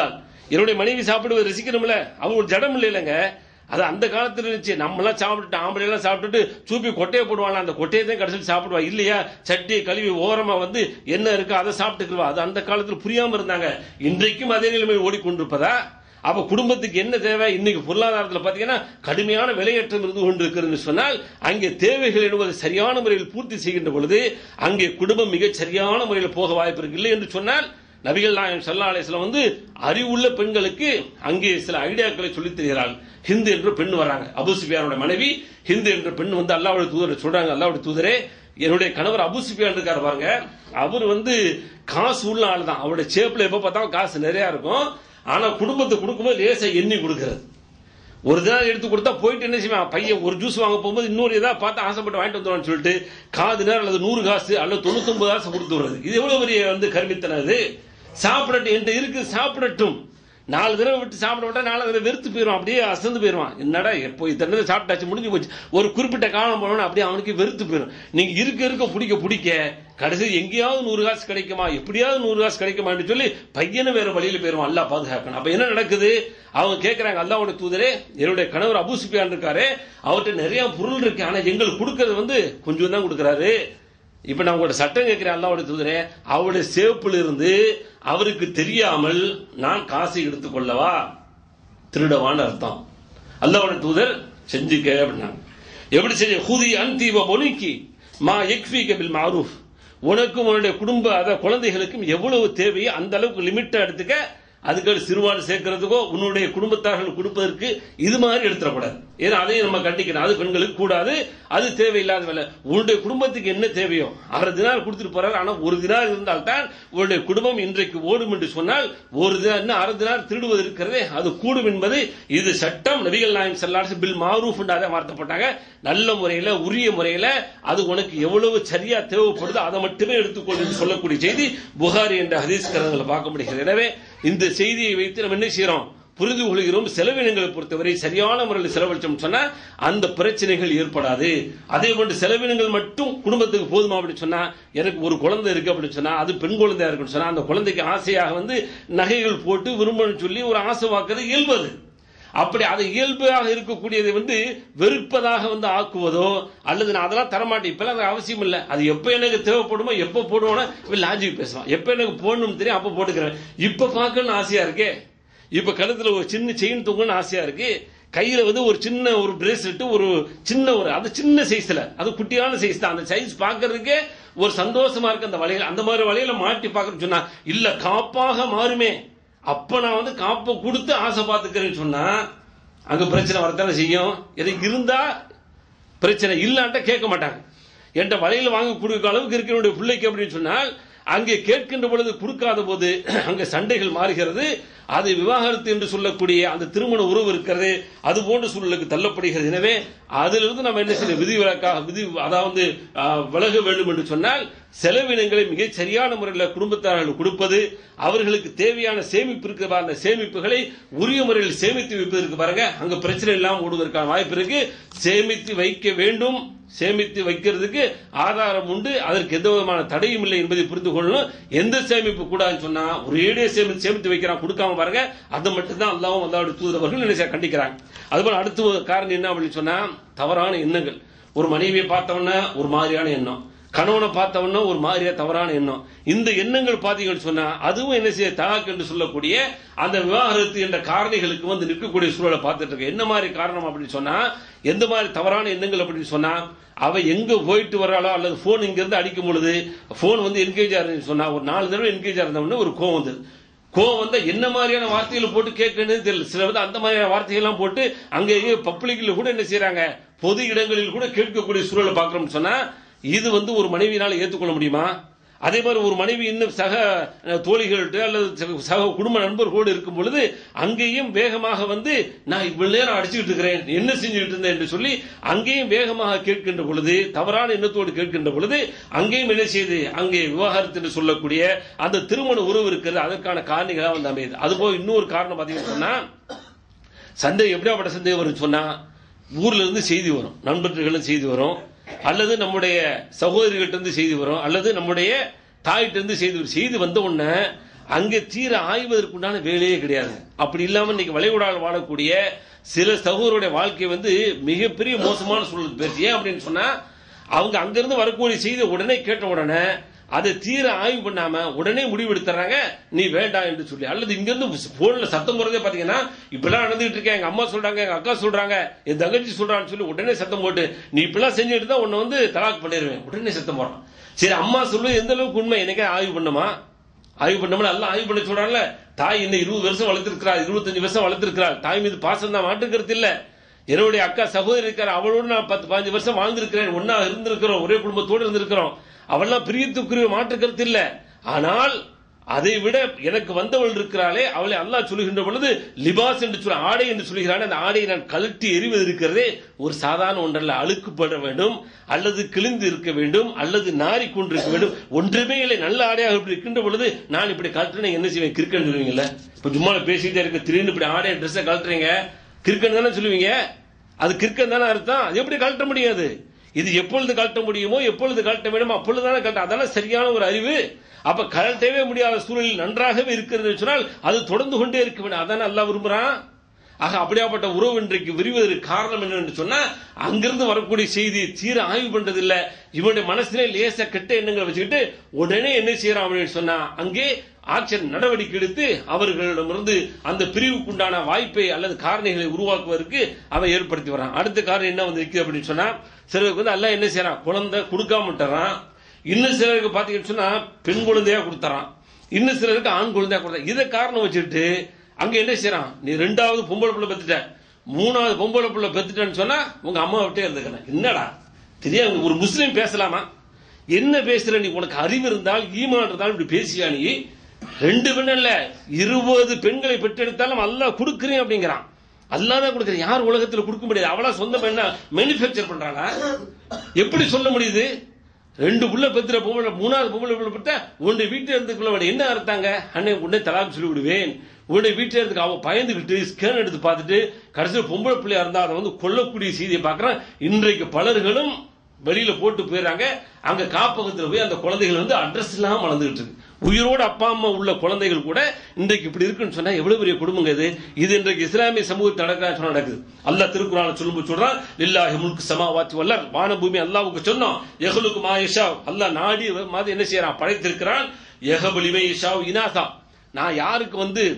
என்னுடைய மனைவி சாப்பிடுவது ரசிக்கணும்ல அவங்க ஒரு ஜடம் இல்லை இல்லைங்க அது அந்த காலத்துல இருந்துச்சு நம்மளாம் சாப்பிட்டுட்டு ஆம்பளை எல்லாம் சாப்பிட்டுட்டு சூப்பி கொட்டையை போடுவாங்க அந்த கொட்டையை தான் கடைசியில் சாப்பிடுவா இல்லையா சட்டி கழுவி ஓரமா வந்து என்ன இருக்கோ அதை சாப்பிட்டுக்குவா அது அந்த காலத்துல புரியாம இருந்தாங்க இன்றைக்கும் அதே நிலைமையில் ஓடிக்கொண்டிருப்பதா அப்ப குடும்பத்துக்கு என்ன தேவை இன்னைக்கு பொருளாதாரத்தில் பாத்தீங்கன்னா கடுமையான விலையேற்றம் இருந்து கொண்டிருக்கிறது சொன்னால் அங்கே தேவைகள் என்பது சரியான முறையில் பூர்த்தி செய்கின்ற பொழுது அங்கே குடும்பம் மிக சரியான முறையில் போக வாய்ப்பு இருக்கு இல்லை என்று சொன்னால் நபிகள் நாயகம் சல்லா அலிஸ்லாம் வந்து அறிவுள்ள பெண்களுக்கு அங்கே சில ஐடியாக்களை சொல்லித் தருகிறார்கள் ஹிந்து என்ற பெண் வராங்க அபு சுஃபியானோட மனைவி ஹிந்து என்ற பெண் வந்து அல்லாவுடைய தூதரை சொல்றாங்க அல்லாவுடைய தூதரே என்னுடைய கணவர் அபு சுஃபியான் இருக்காரு பாருங்க அவர் வந்து காசு உள்ள ஆள் தான் அவருடைய சேப்ல எப்ப பார்த்தாலும் காசு நிறைய இருக்கும் ஆனா குடும்பத்தை கொடுக்கும்போது லேசா எண்ணி கொடுக்கிறது ஒரு தினம் எடுத்து கொடுத்தா போயிட்டு என்ன செய்வான் பையன் ஒரு ஜூஸ் வாங்க போகும்போது இன்னொரு ஏதாவது பார்த்து ஆசைப்பட்டு வாங்கிட்டு வந்துடுவான்னு சொல்லிட்டு காது நேரம் அல்லது நூறு காசு அல்லது தொண்ணூத்தொன்பது காசு கொடுத்து விடுறது இது எவ்வளவு பெரிய வந்து கருமித்தனம் இது சாப்பிடட்டும் என்கிட்ட இருக்கு சாப்பிடட்டும் நாலு தடவை விட்டு சாப்பிட விட்டா நாலு தடவை வெறுத்து போயிடுவான் அப்படியே அசந்து போயிடுவான் என்னடா எப்போ இத்தனை சாப்பிட்டாச்சு முடிஞ்சு போச்சு ஒரு குறிப்பிட்ட காலம் போனோம்னா அப்படியே அவனுக்கு வெறுத்து போயிடும் நீங்க இருக்க இருக்க பிடிக்க பிடிக்க கடைசி எங்கேயாவது நூறு காசு கிடைக்குமா எப்படியாவது நூறு காசு கிடைக்குமான்னு சொல்லி பையனும் வேற வழியில போயிடுவான் அல்லா பாதுகாக்கணும் அப்ப என்ன நடக்குது அவங்க கேட்கறாங்க அல்லாவோட தூதரே என்னுடைய கணவர் அபு சுஃபியான் இருக்காரு அவர்கிட்ட நிறைய பொருள் இருக்கு ஆனா எங்களுக்கு கொடுக்கறது வந்து கொஞ்சம் தான் கொடுக்கறாரு இப்ப நான் உங்களோட சட்டம் கேட்கிறேன் அல்லாவோட தூதரே அவருடைய சேப்பில் இருந்து அவருக்கு தெரியாமல் நான் காசை எடுத்துக்கொள்ளவா திருடவான்னு அர்த்தம் அல்லாவோட தூதர் செஞ்சுக்க அப்படின்னாங்க எப்படி செஞ்ச ஹுதி அன்தீவ பொனிக்கி மா எக்ஃபி கபில் மாரூஃப் உனக்கும் உன்னுடைய குடும்ப அத குழந்தைகளுக்கும் எவ்வளவு தேவையோ அந்த அளவுக்கு லிமிட்டா எடுத்துக்க அதுக்கு சிறுவாடு சேர்க்கறதுக்கோ உன்னுடைய குடும்பத்தார்கள் கொடுப்பதற்கு இது மாதிரி எடுத்துடக்கூடாது ஏன்னா அதையும் நம்ம கண்டிக்கணும் அது பெண்களுக்கு கூடாது அது தேவையில்லாத வேலை உன்னுடைய குடும்பத்துக்கு என்ன தேவையோ அரை தினார் கொடுத்துட்டு போறாரு ஆனா ஒரு தினார் இருந்தால்தான் உன்னுடைய குடும்பம் இன்றைக்கு ஓடும் என்று சொன்னால் ஒரு தினார் இன்னும் அரை தினார் திருடுவது இருக்கிறதே அது கூடும் என்பது இது சட்டம் நபிகள் நாயம் செல்லாடு பில் மாரூஃப் அதை மாற்றப்பட்டாங்க நல்ல முறையில உரிய முறையில அது உனக்கு எவ்வளவு சரியா தேவைப்படுதோ அதை மட்டுமே எடுத்துக்கொள் என்று சொல்லக்கூடிய செய்தி புகாரி என்ற ஹதீஸ் கரங்களை பார்க்க முடிகிறது எனவே இந்த செய்தியை வைத்து நம்ம என்ன செய்யறோம் புரிந்து கொள்கிறோம் செலவினங்களை பொறுத்தவரை சரியான முறையில் செலவழிச்சோம் சொன்னா அந்த பிரச்சனைகள் ஏற்படாது அதே போன்று செலவினங்கள் மட்டும் குடும்பத்துக்கு போதுமா அப்படின்னு சொன்னா எனக்கு ஒரு குழந்தை இருக்கு அப்படின்னு சொன்னா அது பெண் குழந்தையா இருக்குன்னு சொன்னா அந்த குழந்தைக்கு ஆசையாக வந்து நகைகள் போட்டு விரும்பணும்னு சொல்லி ஒரு ஆசை வாக்குறது இயல்பது அப்படி அது இயல்பாக இருக்கக்கூடியதை வந்து வெறுப்பதாக வந்து ஆக்குவதோ அல்லது நான் அதெல்லாம் தரமாட்டேன் இப்பெல்லாம் அது அவசியம் இல்லை அது எப்ப எனக்கு தேவைப்படுமோ எப்ப போடுவோம்னா லாஜிக் பேசுவான் எப்ப எனக்கு போடணும்னு தெரியும் அப்ப போட்டுக்கிறேன் இப்ப பார்க்கணும்னு ஆசையா இருக்கே இப்ப கழுத்துல ஒரு சின்ன செயின் தூங்கணும்னு ஆசையா இருக்கு கையில வந்து ஒரு சின்ன ஒரு பிரேஸ்லெட் ஒரு சின்ன ஒரு அது சின்ன சைஸ்ல அது குட்டியான சைஸ் தான் அந்த சைஸ் பாக்குறதுக்கே ஒரு சந்தோஷமா இருக்கு அந்த வளையல் அந்த மாதிரி வளையல மாட்டி பாக்குறேன்னு சொன்னா இல்ல காப்பாக மாறுமே அப்ப நான் வந்து காப்பை கொடுத்து ஆசை பார்த்துக்கிறேன்னு சொன்னா அங்க பிரச்சனை வரத்தானே செய்யும் எனக்கு இருந்தா பிரச்சனை இல்லாட்ட கேட்க மாட்டாங்க என்கிட்ட வலையில வாங்கி கொடுக்க அளவுக்கு இருக்கிற பிள்ளைக்கு அப்படின்னு சொன்னால் அங்கே கேட்கின்ற பொழுது கொடுக்காத போது அங்கே சண்டைகள் மாறுகிறது அது விவாகரத்து என்று சொல்லக்கூடிய அந்த திருமண உறவு இருக்கிறது அது போன்ற சூழலுக்கு தள்ளப்படுகிறது எனவே அதிலிருந்து நம்ம என்ன செய்ய விதிவிலக்காக விதி அதாவது ஆஹ், விலக வேண்டும் என்று சொன்னால் செலவினங்களை மிக சரியான முறையில் குடும்பத்தார்கள் கொடுப்பது அவர்களுக்கு தேவையான சேமிப்பு இருக்கிற அந்த சேமிப்புகளை உரிய முறையில் சேமித்து வைப்பதற்கு பாருங்க அங்க பிரச்சனை இல்லாமல் ஓடுவதற்கான வாய்ப்பு இருக்கு சேமித்து வைக்க வேண்டும் சேமித்து வைக்கிறதுக்கு ஆதாரம் உண்டு அதற்கு எந்த விதமான தடையும் இல்லை என்பதை புரிந்து கொள்ளணும் எந்த சேமிப்பு கூடாதுன்னு சொன்னா ஒரேடியே சேமித்து சேமித்து வைக்கிறான் கொடுக்காம பாருங்க அதை மட்டும் தான் அல்லாவும் அல்லாவுடைய தூதரவர்கள் நினைச்சா கண்டிக்கிறாங்க அதுபோல அடுத்த ஒரு காரணம் என்ன அப்படின்னு சொன்னா தவறான எண்ணங்கள் ஒரு மனைவியை பார்த்தவொன்னே ஒரு மாதிரியான எண்ணம் கணவனை பார்த்தவொன்னே ஒரு மாதிரியா தவறான எண்ணம் இந்த எண்ணங்கள் பார்த்தீங்கன்னு சொன்னா அதுவும் என்ன செய்ய தலாக் என்று சொல்லக்கூடிய அந்த விவாகரத்து என்ற காரணிகளுக்கு வந்து நிற்கக்கூடிய சூழலை பார்த்துட்டு இருக்கு என்ன மாதிரி காரணம் அப்படின்னு சொன்னா எந்த மாதிரி தவறான எண்ணங்கள் அப்படின்னு சொன்னா அவ எங்க போயிட்டு வராளோ அல்லது போன் இங்க இருந்து அடிக்கும் பொழுது போன் வந்து என்கேஜா இருந்துச்சு சொன்னா ஒரு நாலு தடவை என்கேஜா இருந்தவொடனே ஒரு கோவம் வந்து கோவம் வந்தா என்ன மாதிரியான வார்த்தைகளை போட்டு கேட்கணும்னு தெரியல சில வந்து அந்த மாதிரியான வார்த்தைகள்லாம் போட்டு அங்க பப்ளிக்ல கூட என்ன செய்யறாங்க பொது இடங்களில் கூட கேட்கக்கூடிய சூழலை பார்க்கறோம்னு சொன்னா இது வந்து ஒரு மனைவியினால ஏற்றுக்கொள்ள முடியுமா அதே மாதிரி ஒரு மனைவி இன்னும் சக அஹ், தோழிகள்கிட்ட அல்லது சக- சக குடும்ப நண்பர்களோடு இருக்கும் பொழுது அங்கேயும் வேகமாக வந்து நான் இவ்வளவு நேரம் அடிச்சுக்கிட்டு இருக்கிறேன் என்ன செஞ்சுக்கிட்டு இருந்தேன் என்று சொல்லி அங்கேயும் வேகமாக கேட்கின்ற பொழுது தவறான எண்ணத்தோடு கேட்கின்ற பொழுது அங்கேயும் என்ன செய்யுது அங்கே விவாகரத்து என்று சொல்லக்கூடிய அந்த திருமண உறவு இருக்கிறது அதற்கான காரணிகளாக வந்து அமையுது அதுபோக இன்னொரு காரணம் பார்த்தீங்கன்னு சொன்னா சண்டை எப்படியாப்பட்ட சந்தேகம் வரும் சொன்னா ஊர்ல இருந்து செய்தி வரும் நண்பர்களும் செய்தி வரும் அல்லது நம்முடைய சகோதரிகிட்ட இருந்து செய்தி வரும் அல்லது நம்முடைய தாயிட்ட இருந்து செய்தி வரும் செய்தி வந்த உடனே அங்கே தீர ஆய்வதற்குண்டான வேலையே கிடையாது அப்படி இல்லாம இன்னைக்கு வளைகுடாவில் வாழக்கூடிய சில சகோதரருடைய வாழ்க்கை வந்து மிகப்பெரிய மோசமான சூழலுக்கு போயிடுச்சு ஏன் அப்படின்னு சொன்னா அவங்க அங்கிருந்து வரக்கூடிய செய்தி உடனே கேட்ட உடனே அதை தீர ஆய்வு பண்ணாம உடனே முடிவு எடுத்துறாங்க நீ வேண்டாம் என்று சொல்லி அல்லது இங்கிருந்து போன்ல சத்தம் போறதே பாத்தீங்கன்னா இப்பெல்லாம் நடந்துகிட்டு இருக்கேன் எங்க அம்மா சொல்றாங்க எங்க அக்கா சொல்றாங்க என் தங்கச்சி சொல்றான்னு சொல்லி உடனே சத்தம் போட்டு நீ இப்பெல்லாம் செஞ்சுட்டு தான் உன்னை வந்து தலாக் பண்ணிடுவேன் உடனே சத்தம் போடுறான் சரி அம்மா சொல்லு எந்த அளவுக்கு உண்மை எனக்கே ஆய்வு பண்ணுமா ஆய்வு பண்ணோம்னா எல்லாம் ஆய்வு பண்ண சொல்றாங்கல்ல தாய் இன்னும் இருபது வருஷம் வளர்த்திருக்கிறாள் இருபத்தஞ்சு வருஷம் வளர்த்திருக்கிறாள் தாய் மீது பாசம் தான் மாட்டுக்கிறது இல்ல என்னுடைய அக்கா சகோதரி இருக்கார் அவளோடு நான் பத்து பதினஞ்சு வருஷம் வாழ்ந்திருக்கிறேன் ஒன்னா இருந்திருக்கிறோம் ஒரே குடும்பத்தோடு இருந்திருக்கிறோம் அவள்லாம் பிரியத்துக்குரிய மாற்று கருத்து இல்ல ஆனால் அதை விட எனக்கு வந்தவள் இருக்கிறாளே அவளை அல்லாஹ் சொல்லுகின்ற பொழுது லிபாஸ் என்று சொல்ல ஆடை என்று சொல்கிறானே அந்த ஆடையை நான் கழட்டி எறிவது இருக்கிறதே ஒரு சாதாரண ஒன்றல்ல அழுக்குப்பட வேண்டும் அல்லது கிழிந்து இருக்க வேண்டும் அல்லது நாரி கொண்டிருக்க வேண்டும் ஒன்றுமே இல்லை நல்ல ஆடையாக இப்படி இருக்கின்ற பொழுது நான் இப்படி கழட்டினேன் என்ன செய்வேன் கிறுக்கன் சொல்லுவீங்கல்ல இப்ப சும்மா பேசிட்டே இருக்க திடீர்னு இப்படி ஆடைய ட்ரெஸ்ஸை கழட்டுறீங்க கிறுக்கன் தானே சொல்லுவீங்க அது கிறுக்கன் தானே அர்த்தம் அது எப்படி கழட்ட முடியாது இது எப்பொழுது கழட்ட முடியுமோ எப்பொழுது கழட்ட வேண்டுமோ அப்பொழுதுதானே கழட்ட அதான சரியான ஒரு அறிவு அப்ப கழட்டவே முடியாத சூழலில் நன்றாகவே இருக்கிறது சொன்னால் அது தொடர்ந்து கொண்டே இருக்க வேண்டும் அதானே அல்லாஹ் விரும்புறான் ஆக அப்படியாப்பட்ட உறவு இன்றைக்கு விரிவதற்கு காரணம் என்னன்னு சொன்னா அங்கிருந்து வரக்கூடிய செய்தி தீர ஆய்வு பண்றது இல்ல இவனுடைய மனசிலே லேச கெட்ட எண்ணங்களை வச்சுக்கிட்டு உடனே என்ன செய்யறான் அப்படின்னு சொன்னா அங்கே ஆக்ஷன் நடவடிக்கை எடுத்து அவர்களிடமிருந்து அந்த பிரிவுக்குண்டான வாய்ப்பை அல்லது காரணிகளை உருவாக்குவதற்கு அவன் ஏற்படுத்தி வரான் அடுத்த காரணம் என்ன வந்து இருக்குது அப்படின்னு சொன்னா சிலருக்கு வந்து அல்ல என்ன செய்யறான் குழந்தை கொடுக்காம விட்டுறான் இன்னும் சிலருக்கு பாத்தீங்கன்னு சொன்னா பெண் குழந்தையா கொடுத்துறான் இன்னும் சிலருக்கு ஆண் குழந்தையா கொடுத்தா இதை காரணம் வச்சுட்டு அங்க என்ன செய்யறான் நீ ரெண்டாவது பொம்பளை பிள்ளை பெத்துட்ட மூணாவது பொம்பளை பிள்ளை பெத்துட்டேன்னு சொன்னா உங்க அம்மா விட்டே இருந்துக்கிறேன் என்னடா தெரியாது ஒரு முஸ்லீம் பேசலாமா என்ன பேசுற நீ உனக்கு அறிவு இருந்தால் ஈமான் இருந்தால் இப்படி பேசியா நீ ரெண்டு பெண் இல்ல இருபது பெண்களை பெற்றெடுத்தாலும் அல்லாஹ் கொடுக்குறேன் அப்படிங்கிறான் அல்லாஹ் தான் கொடுக்குறேன் யார் உலகத்துல கொடுக்க முடியாது அவளா சொந்த பெண்ணா மேனுஃபேக்சர் பண்றாளா எப்படி சொல்ல முடியுது ரெண்டு புள்ள பெத்துற பொம்பளை மூணாவது பொம்பளை புள்ள பெற்ற உன்னுடைய வீட்டில் இருந்து என்ன அர்த்தாங்க அன்னை உன்னை தலாக்கு சொல்லி விடுவேன் உன்னுடைய வீட்டில் இருந்து அவன் பயந்துகிட்டு ஸ்கேன் எடுத்து பார்த்துட்டு கடைசியில் பொம்பளை பிள்ளையா இருந்தா அதை வந்து கொல்லக்கூடிய செய்தியை பார்க்கறான் இன்றைக்கு பலர்களும் வெளியில போட்டு போயிடறாங்க அங்க காப்பகத்தில் போய் அந்த குழந்தைகள் வந்து அட்ரஸ் இல்லாம வளர்ந்துகிட்டு இருக்கு உயிரோட அப்பா அம்மா உள்ள குழந்தைகள் கூட இன்றைக்கு இப்படி இருக்குன்னு சொன்னா எவ்வளவு பெரிய குடும்பங்க இது இது இன்றைக்கு இஸ்லாமிய சமூகத்தில் நடக்க சொன்னா நடக்குது அல்லாஹ் திருக்குறான சொல்லும்போது சொல்றான் லில்லாஹி முல்கு சமாவாத்தி வல்லர் வான பூமி அல்லாவுக்கு சொன்னோம் எஹலுக்கு மாயிஷா அல்லாஹ் நாடி மாதிரி என்ன செய்யறான் படைத்திருக்கிறான் எஹபலிமே இஷா இனாசா நான் யாருக்கு வந்து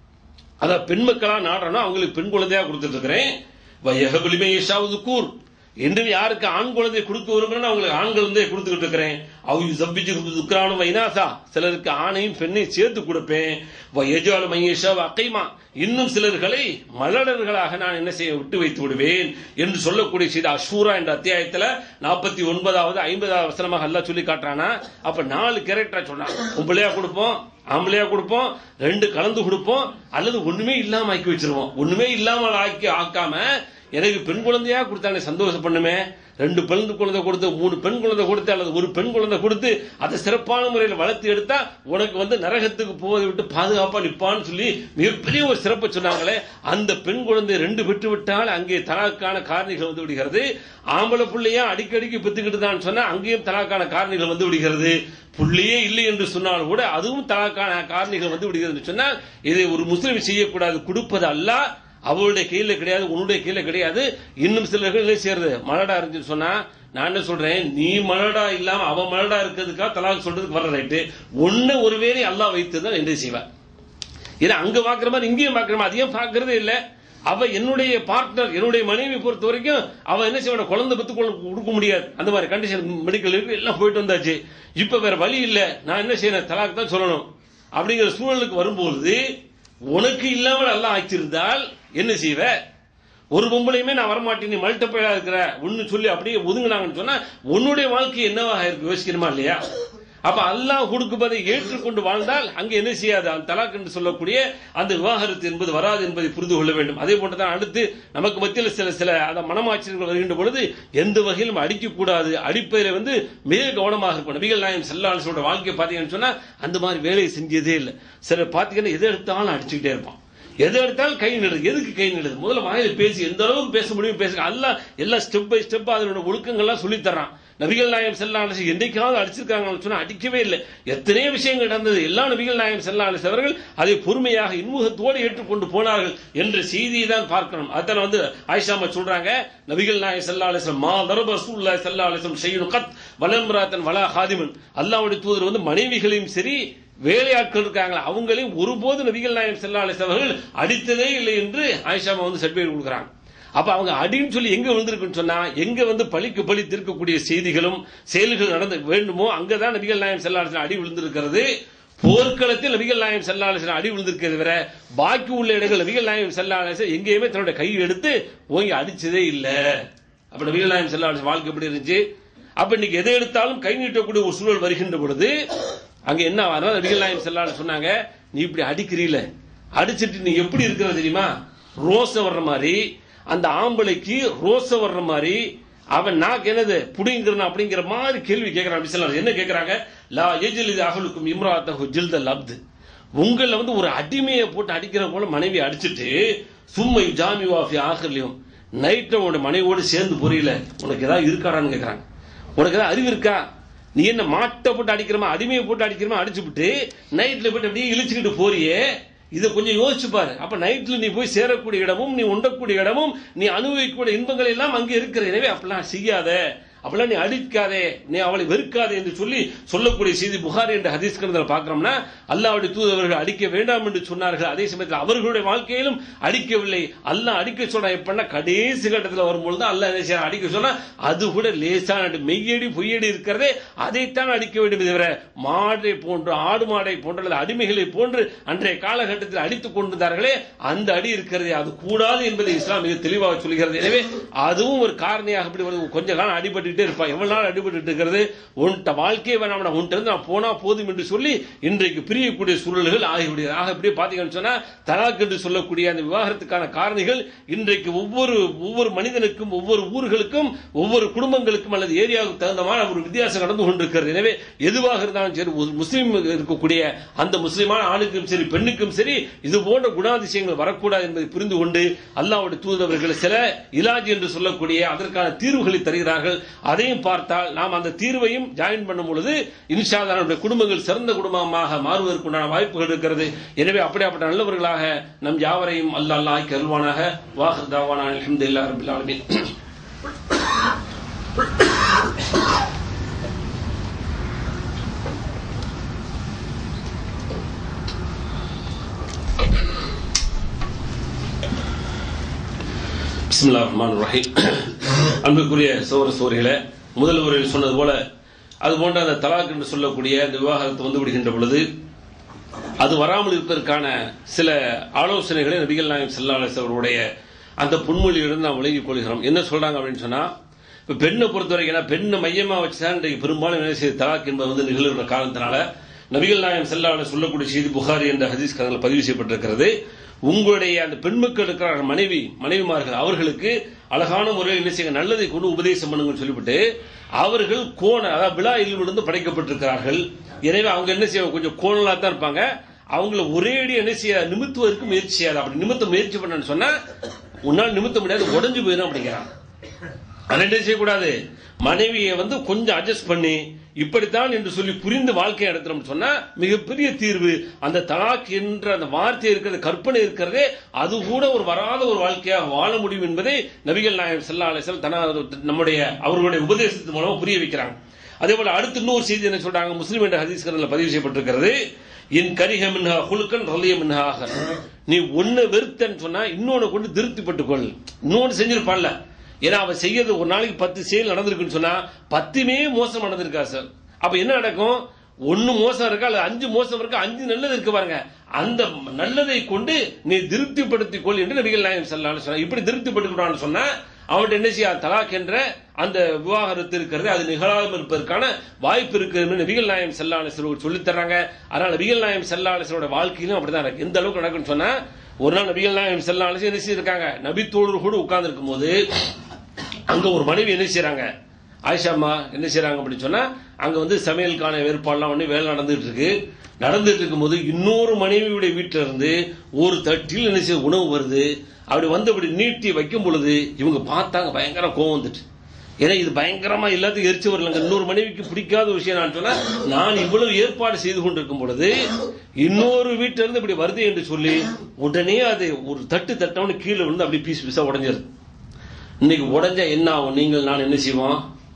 அத பெண் மக்களா நாடுறனோ அவங்களுக்கு பெண் குழந்தையா கொடுத்துட்டு இருக்கிறேன் எஹபலிமே இஷாவது கூர் என்று யாருக்கு ஆண் குழந்தை கொடுக்க விரும்புறேன்னு அவங்களுக்கு ஆண் குழந்தையை கொடுத்துக்கிட்டு இருக்கிறேன் அவங்க சப்பிச்சு துக்ரானும் வைனாசா சிலருக்கு ஆணையும் பெண்ணையும் சேர்த்து கொடுப்பேன் எஜாலு மையேஷா அக்கைமா இன்னும் சிலர்களை மலடர்களாக நான் என்ன செய்ய விட்டு வைத்து விடுவேன் என்று சொல்லக்கூடிய செய்தி அஷூரா என்ற அத்தியாயத்துல நாற்பத்தி ஒன்பதாவது ஐம்பதாவது வசனமாக எல்லாம் சொல்லி காட்டுறானா அப்ப நாலு கேரக்டரா சொன்னான் பொம்பளையா கொடுப்போம் ஆம்பளையா கொடுப்போம் ரெண்டு கலந்து கொடுப்போம் அல்லது ஒண்ணுமே இல்லாம ஆக்கி வச்சிருவோம் ஒண்ணுமே இல்லாம ஆக்கி ஆக்காம எனக்கு பெண் குழந்தையா கொடுத்தானே சந்தோஷம் பண்ணுமே ரெண்டு பெண் குழந்தை கொடுத்து மூணு பெண் குழந்தை கொடுத்து அல்லது ஒரு பெண் குழந்தை கொடுத்து அதை சிறப்பான முறையில் வளர்த்து எடுத்தா உனக்கு வந்து நரகத்துக்கு போவதை விட்டு பாதுகாப்பா நிப்பான்னு சொல்லி மிகப்பெரிய ஒரு சிறப்பு சொன்னாங்களே அந்த பெண் குழந்தை ரெண்டு விட்டு விட்டால் அங்கே தலாக்கான காரணிகள் வந்து விடுகிறது ஆம்பளை புள்ளையா அடிக்கடிக்கு பெத்துக்கிட்டு தான் சொன்னா அங்கேயும் தலாக்கான காரணிகள் வந்து விடுகிறது புள்ளியே இல்லை என்று சொன்னால் கூட அதுவும் தலாக்கான காரணிகள் வந்து விடுகிறது சொன்னால் இதை ஒரு முஸ்லிம் செய்யக்கூடாது கொடுப்பது அல்ல அவளுடைய கையில கிடையாது உன்னுடைய கையில கிடையாது இன்னும் சிலர்கள் என்ன செய்யறது மலடா இருந்துச்சு சொன்னா நான் என்ன சொல்றேன் நீ மலடா இல்லாம அவன் மலடா இருக்கிறதுக்காக தலாக் சொல்றதுக்கு வர ரைட்டு ஒன்னு ஒருவேளை அல்லா வைத்துதான் என்ன செய்வேன் ஏன்னா அங்க பாக்குற மாதிரி இங்கேயும் பாக்குற மாதிரி அதையும் பாக்குறதே இல்ல அவ என்னுடைய பார்ட்னர் என்னுடைய மனைவி பொறுத்த வரைக்கும் அவ என்ன செய்வான குழந்தை பத்து கொடுக்க முடியாது அந்த மாதிரி கண்டிஷன் மெடிக்கல் இருக்கு எல்லாம் போயிட்டு வந்தாச்சு இப்ப வேற வழி இல்ல நான் என்ன செய்யணும் தலாக் தான் சொல்லணும் அப்படிங்கிற சூழலுக்கு வரும்போது உனக்கு இல்லாமல் எல்லாம் ஆக்கியிருந்தால் என்ன செய்வ ஒரு பொம்பளையுமே நான் வரமாட்டேன் நீ மல்டிப்பையா இருக்கிற ஒன்னு சொல்லி அப்படியே ஒதுங்கினாங்கன்னு சொன்னா உன்னுடைய வாழ்க்கை என்னவாக இருக்கு யோசிக்கணுமா இல்லையா அப்ப அல்லாஹ் கொடுக்குவதை ஏற்றுக்கொண்டு வாழ்ந்தால் அங்கே என்ன செய்யாது அந்த தலாக் என்று சொல்லக்கூடிய அந்த விவாகரத்து என்பது வராது என்பதை புரிந்து கொள்ள வேண்டும் அதே போன்றுதான் அடுத்து நமக்கு மத்தியில் சில சில அந்த மனமாச்சரியங்கள் வருகின்ற பொழுது எந்த வகையிலும் அடிக்கக்கூடாது அடிப்பதில் வந்து மிக கவனமாக இருக்கும் நபிகள் நாயம் செல்லாசோட வாழ்க்கையை பார்த்தீங்கன்னு சொன்னா அந்த மாதிரி வேலையை செஞ்சதே இல்லை சிலர் பார்த்தீங்கன்னா எதை எடுத்தாலும் அடிச்சுக்கிட்டே இருப்பான் எதை எடுத்தாலும் கை நிடுது எதுக்கு கை நிடுது முதல்ல வாயில பேசி எந்த அளவுக்கு பேச முடியும் பேசுங்க எல்லாம் எல்லாம் ஸ்டெப் பை ஸ்டெப் அதனோட ஒழுக்கங்கள்லாம் சொல்லி தர்றான் நபிகள் நாயம் செல்லா அலிஸ் என்றைக்காவது அடிச்சிருக்காங்கன்னு சொன்னா அடிக்கவே இல்லை எத்தனையோ விஷயங்கள் நடந்தது எல்லா நபிகள் நாயம் செல்லா அலிஸ் அவர்கள் அதை பொறுமையாக இன்முகத்தோடு ஏற்றுக்கொண்டு போனார்கள் என்ற செய்தியை தான் பார்க்கணும் அதான் வந்து ஆயிஷாமா சொல்றாங்க நபிகள் நாயம் செல்லா அலிஸ்லம் மா தரப ரசூலுல்லாஹி ஸல்லல்லாஹு அலைஹி வஸல்லம் ஷையுன் கத் வலம்ராத்தன் வலா ஹாதிமன் அல்லாஹ்வுடைய தூதர் வந்து மனைவிகளையும் சரி வேலையாட்கள் இருக்காங்க அவங்களையும் ஒருபோது நபிகள் நாயம் செல்லா அலிஸ் அவர்கள் அடித்ததே இல்லை என்று ஆயிஷாமா வந்து சர்டிபிகேட் கொடுக்குறாங்க அப்ப அவங்க அடின்னு சொல்லி எங்க வந்திருக்குன்னு சொன்னா எங்க வந்து பழிக்கு பழி தீர்க்கக்கூடிய செய்திகளும் செயல்கள் நடந்து வேண்டுமோ அங்கதான் நபிகள் நாயம் செல்லா அலிஸ்லாம் அடி விழுந்திருக்கிறது போர்க்களத்தில் நபிகள் நாயம் செல்லா அலிஸ்லாம் அடி விழுந்திருக்கிறது தவிர பாக்கி உள்ள இடங்கள் நபிகள் நாயம் செல்லா அலிஸ்லாம் எங்கேயுமே தன்னுடைய கையை எடுத்து ஓங்கி அடிச்சதே இல்லை அப்ப நபிகள் நாயம் செல்லா அலிஸ்லாம் வாழ்க்கை எப்படி இருந்துச்சு அப்ப இன்னைக்கு எதை எடுத்தாலும் கை நீட்டக்கூடிய ஒரு சூழல் வருகின்ற பொழுது அங்க என்ன ஆகுதுன்னா நபிகள் நாயம் செல்லான்னு சொன்னாங்க நீ இப்படி அடிக்கிறீல அடிச்சிட்டு நீ எப்படி இருக்கிற தெரியுமா ரோச வர்ற மாதிரி அந்த ஆம்பளைக்கு ரோச வர்ற மாதிரி அவன் நாக்கு என்னது புடிங்கிறன அப்படிங்கிற மாதிரி கேள்வி கேட்கிறான் நபி என்ன கேட்கறாங்க லா எஜில் இது அகலுக்கும் இம்ராத்தஹு ஜில்தல் அப்து உங்களை வந்து ஒரு அடிமையை போட்டு அடிக்கிற போல மனைவி அடிச்சிட்டு சும்மை ஜாமி வாஃபி ஆகலையும் நைட்டு உன்னோட மனைவியோடு சேர்ந்து புரியல உனக்கு ஏதாவது இருக்காடான்னு கேட்கறாங்க உனக்கு ஏதாவது அறிவு இருக்கா நீ என்ன மாட்டை போட்டு அடிக்கிறமா அடிமையை போட்டு அடிக்கிறமா அடிச்சு விட்டு நைட்ல போயிட்டு அப்படியே இழிச்சுக்கிட்டு போறியே இதை கொஞ்சம் யோசிச்சு பாரு அப்ப நைட்ல நீ போய் சேரக்கூடிய இடமும் நீ உண்டக்கூடிய இடமும் நீ அனுபவிக்கக்கூடிய இன்பங்கள் எல்லாம் அங்கே இருக்கிற எனவே அப்படிலாம் செய்யாத அப்படிலாம் நீ அடிக்காதே நீ அவளை வெறுக்காதே என்று சொல்லி சொல்லக்கூடிய செய்தி புகாரி என்ற ஹதீஸ் கிரந்தத்தில் பார்க்கிறோம்னா அல்லாவுடைய தூதவர்கள் அடிக்க வேண்டாம் என்று சொன்னார்கள் அதே சமயத்தில் அவர்களுடைய வாழ்க்கையிலும் அடிக்கவில்லை அல்லாஹ் அடிக்க சொன்னா எப்படின்னா கடைசி கட்டத்தில் வரும்பொழுது அல்லாஹ் என்ன செய்யறான் அடிக்க சொன்னா அது கூட லேசான மெய்யடி பொய்யடி இருக்கிறதே அதைத்தான் அடிக்க வேண்டும் தவிர மாடை போன்று ஆடு மாடை போன்ற அல்லது அடிமைகளை போன்று அன்றைய காலகட்டத்தில் அடித்துக் கொண்டிருந்தார்களே அந்த அடி இருக்கிறதே அது கூடாது என்பதை இஸ்லாம் மிக தெளிவாக சொல்கிறது எனவே அதுவும் ஒரு காரணியாக இப்படி ஒரு கொஞ்ச காலம் அடிபட்டுட்டே இருப்பான் எவ்வளவு நாள் அடிபட்டு இருக்கிறது உன்ட்ட வாழ்க்கையே வேணாம் உன்ட்ட இருந்து நான் போனா போதும் என்று சொல்லி இன்றைக்கு பிரியக்கூடிய சூழல்கள் ஆகிவிடுகிறது ஆக இப்படியே பாத்தீங்கன்னு சொன்னா தலாக் என்று சொல்லக்கூடிய அந்த விவாகரத்துக்கான காரணிகள் இன்றைக்கு ஒவ்வொரு ஒவ்வொரு மனிதனுக்கும் ஒவ்வொரு ஊர்களுக்கும் ஒவ்வொரு குடும்பங்களுக்கும் அல்லது ஏரியாவுக்கு தகுந்த மாதிரி ஒரு வித்தியாசம் நடந்து கொண்டிருக்கிறது எனவே எதுவாக இருந்தாலும் சரி ஒரு முஸ்லீம் இருக்கக்கூடிய அந்த முஸ்லிமான ஆணுக்கும் சரி பெண்ணுக்கும் சரி இது போன்ற குணாதிசயங்கள் வரக்கூடாது என்பதை புரிந்து கொண்டு அல்லாவுடைய தூதவர்கள் சில இலாஜ் என்று சொல்லக்கூடிய அதற்கான தீர்வுகளை தருகிறார்கள் அதையும் பார்த்தால் நாம் அந்த தீர்வையும் ஜாயின் பண்ணும் பொழுது இன்ஷா அல்லாஹ் நம்முடைய குடும்பங்கள் சிறந்த குடும்பமாக மாறுவதற்குண்டான வாய்ப்புகள் இருக்கிறது எனவே அப்படியாப்பட்ட நல்லவர்களாக நம் யாவரையும் அல்ல அல்லாஹ் கருவானாக வாஹர் தாவானா அல்ஹம்துலில்லாஹி ரப்பில் ஆலமீன் பிஸ்மில்லா ரஹ்மான் ரஹீம் அன்புக்குரிய சோர சோரிகளே முதல் உரையில் சொன்னது போல அது போன்ற அந்த தலாக் என்று சொல்லக்கூடிய அந்த விவாகரத்து வந்து விடுகின்ற பொழுது அது வராமல் இருப்பதற்கான சில ஆலோசனைகளை நபிகள் நாயகம் செல்லாலஸ் அவருடைய அந்த புன்மொழியிலிருந்து நாம் விளங்கிக் கொள்கிறோம் என்ன சொல்றாங்க அப்படின்னு சொன்னா இப்ப பெண்ணை பொறுத்த வரைக்கும் ஏன்னா பெண்ணை மையமா வச்சுதான் இன்றைக்கு பெரும்பாலும் என்ன செய்ய தலாக் என்பது வந்து நிகழ்கிற காரணத்தினால நபிகள் நாயகம் செல்லால சொல்லக்கூடிய செய்தி புகாரி என்ற ஹதீஸ் கதத்தில் பதிவு செய்யப்பட்டிருக்கிறது உங்களுடைய அந்த பெண்மக்கள் இருக்கிற மனைவி மனைவிமார்கள் அவர்களுக்கு அழகான முறையில் என்ன செய்ய நல்லதை கொண்டு உபதேசம் பண்ணுங்கன்னு சொல்லிவிட்டு அவர்கள் கோண அதாவது விழா இருந்து படைக்கப்பட்டிருக்கிறார்கள் எனவே அவங்க என்ன செய்ய கொஞ்சம் கோணலா தான் இருப்பாங்க அவங்கள ஒரே அடி என்ன செய்ய நிமித்துவதற்கு முயற்சி செய்யாது அப்படி நிமித்த முயற்சி பண்ணன்னு சொன்னா உன்னால் நிமித்த முடியாது உடஞ்சு போயிடும் அப்படிங்கிறான் அதை என்ன செய்யக்கூடாது மனைவியை வந்து கொஞ்சம் அட்ஜஸ்ட் பண்ணி இப்படித்தான் என்று சொல்லி புரிந்து வாழ்க்கை நடத்துறோம் சொன்னா மிகப்பெரிய தீர்வு அந்த தலாக் என்ற அந்த வார்த்தை இருக்கிறது கற்பனை இருக்கிறதே அது கூட ஒரு வராத ஒரு வாழ்க்கையாக வாழ முடியும் என்பதை நபிகள் நாயகம் செல்லா அலிசல் தன நம்முடைய அவர்களுடைய உபதேசத்தின் மூலமா புரிய வைக்கிறாங்க அதே போல அடுத்து இன்னொரு செய்தி என்ன சொல்றாங்க முஸ்லீம் என்ற ஹதீஸ்கரில் பதிவு செய்யப்பட்டிருக்கிறது என் கரிக மின்ஹா குழுக்கன் ரலிய மின்ஹாக நீ ஒன்னு வெறுத்தன்னு சொன்னா இன்னொன்னு கொண்டு திருப்திப்பட்டுக் கொள் இன்னொன்னு செஞ்சிருப்பான்ல ஏன்னா அவன் செய்யறது ஒரு நாளைக்கு பத்து செயல் நடந்திருக்குன்னு சொன்னா பத்துமே மோசம் நடந்திருக்கா சார் அப்ப என்ன நடக்கும் ஒன்னு மோசம் இருக்கா அல்லது அஞ்சு மோசம் இருக்கா அஞ்சு நல்லது இருக்கு பாருங்க அந்த நல்லதை கொண்டு நீ திருப்திப்படுத்திக் கொள் என்று நபிகள் நாயகம் சொல்லலாம் சொன்னா இப்படி திருப்திப்பட்டுக்கிறான்னு சொன்னா அவன்கிட்ட என்ன செய்ய தலாக் என்ற அந்த விவாகரத்து இருக்கிறது அது நிகழாமல் இருப்பதற்கான வாய்ப்பு இருக்குன்னு நபிகள் நாயம் செல்லாலேஸ்வரர் சொல்லித் தர்றாங்க அதனால நபிகள் நாயம் செல்லாலேஸ்வரோட வாழ்க்கையிலும் அப்படிதான் இருக்கு எந்த அளவுக்கு நடக்குன்னு சொன்னா ஒரு நாள் நபிகள் நாயம் செல்லாலேஸ் என்ன செய்யிருக்காங்க நபி தோழர் கூட உட்கார்ந்து இருக்கும் போது அங்க ஒரு மனைவி என்ன செய்யறாங்க ஆயிஷாம்மா என்ன செய்யறாங்க அப்படின்னு சொன்னா அங்க வந்து சமையலுக்கான ஏற்பாடுலாம் ஒண்ணு வேலை நடந்துட்டு இருக்கு நடந்துட்டு இருக்கும்போது இன்னொரு மனைவியுடைய வீட்டுல இருந்து ஒரு தட்டில் என்ன செய்ய உணவு வருது அப்படி வந்து அப்படி நீட்டி வைக்கும் பொழுது இவங்க பார்த்தாங்க பயங்கர கோவம் வந்துட்டு ஏன்னா இது பயங்கரமா எல்லாத்தையும் எரிச்சு வரலங்க இன்னொரு மனைவிக்கு பிடிக்காத விஷயம் நான் சொன்னா நான் இவ்வளவு ஏற்பாடு செய்து கொண்டிருக்கும் பொழுது இன்னொரு வீட்டுல இருந்து இப்படி வருது என்று சொல்லி உடனே அது ஒரு தட்டு தட்டவனு கீழே விழுந்து அப்படி பீஸ் பீஸா உடஞ்சிருது இன்னைக்கு உடஞ்சா என்ன ஆகும் நீங்கள் நான் என்ன செய்வோம்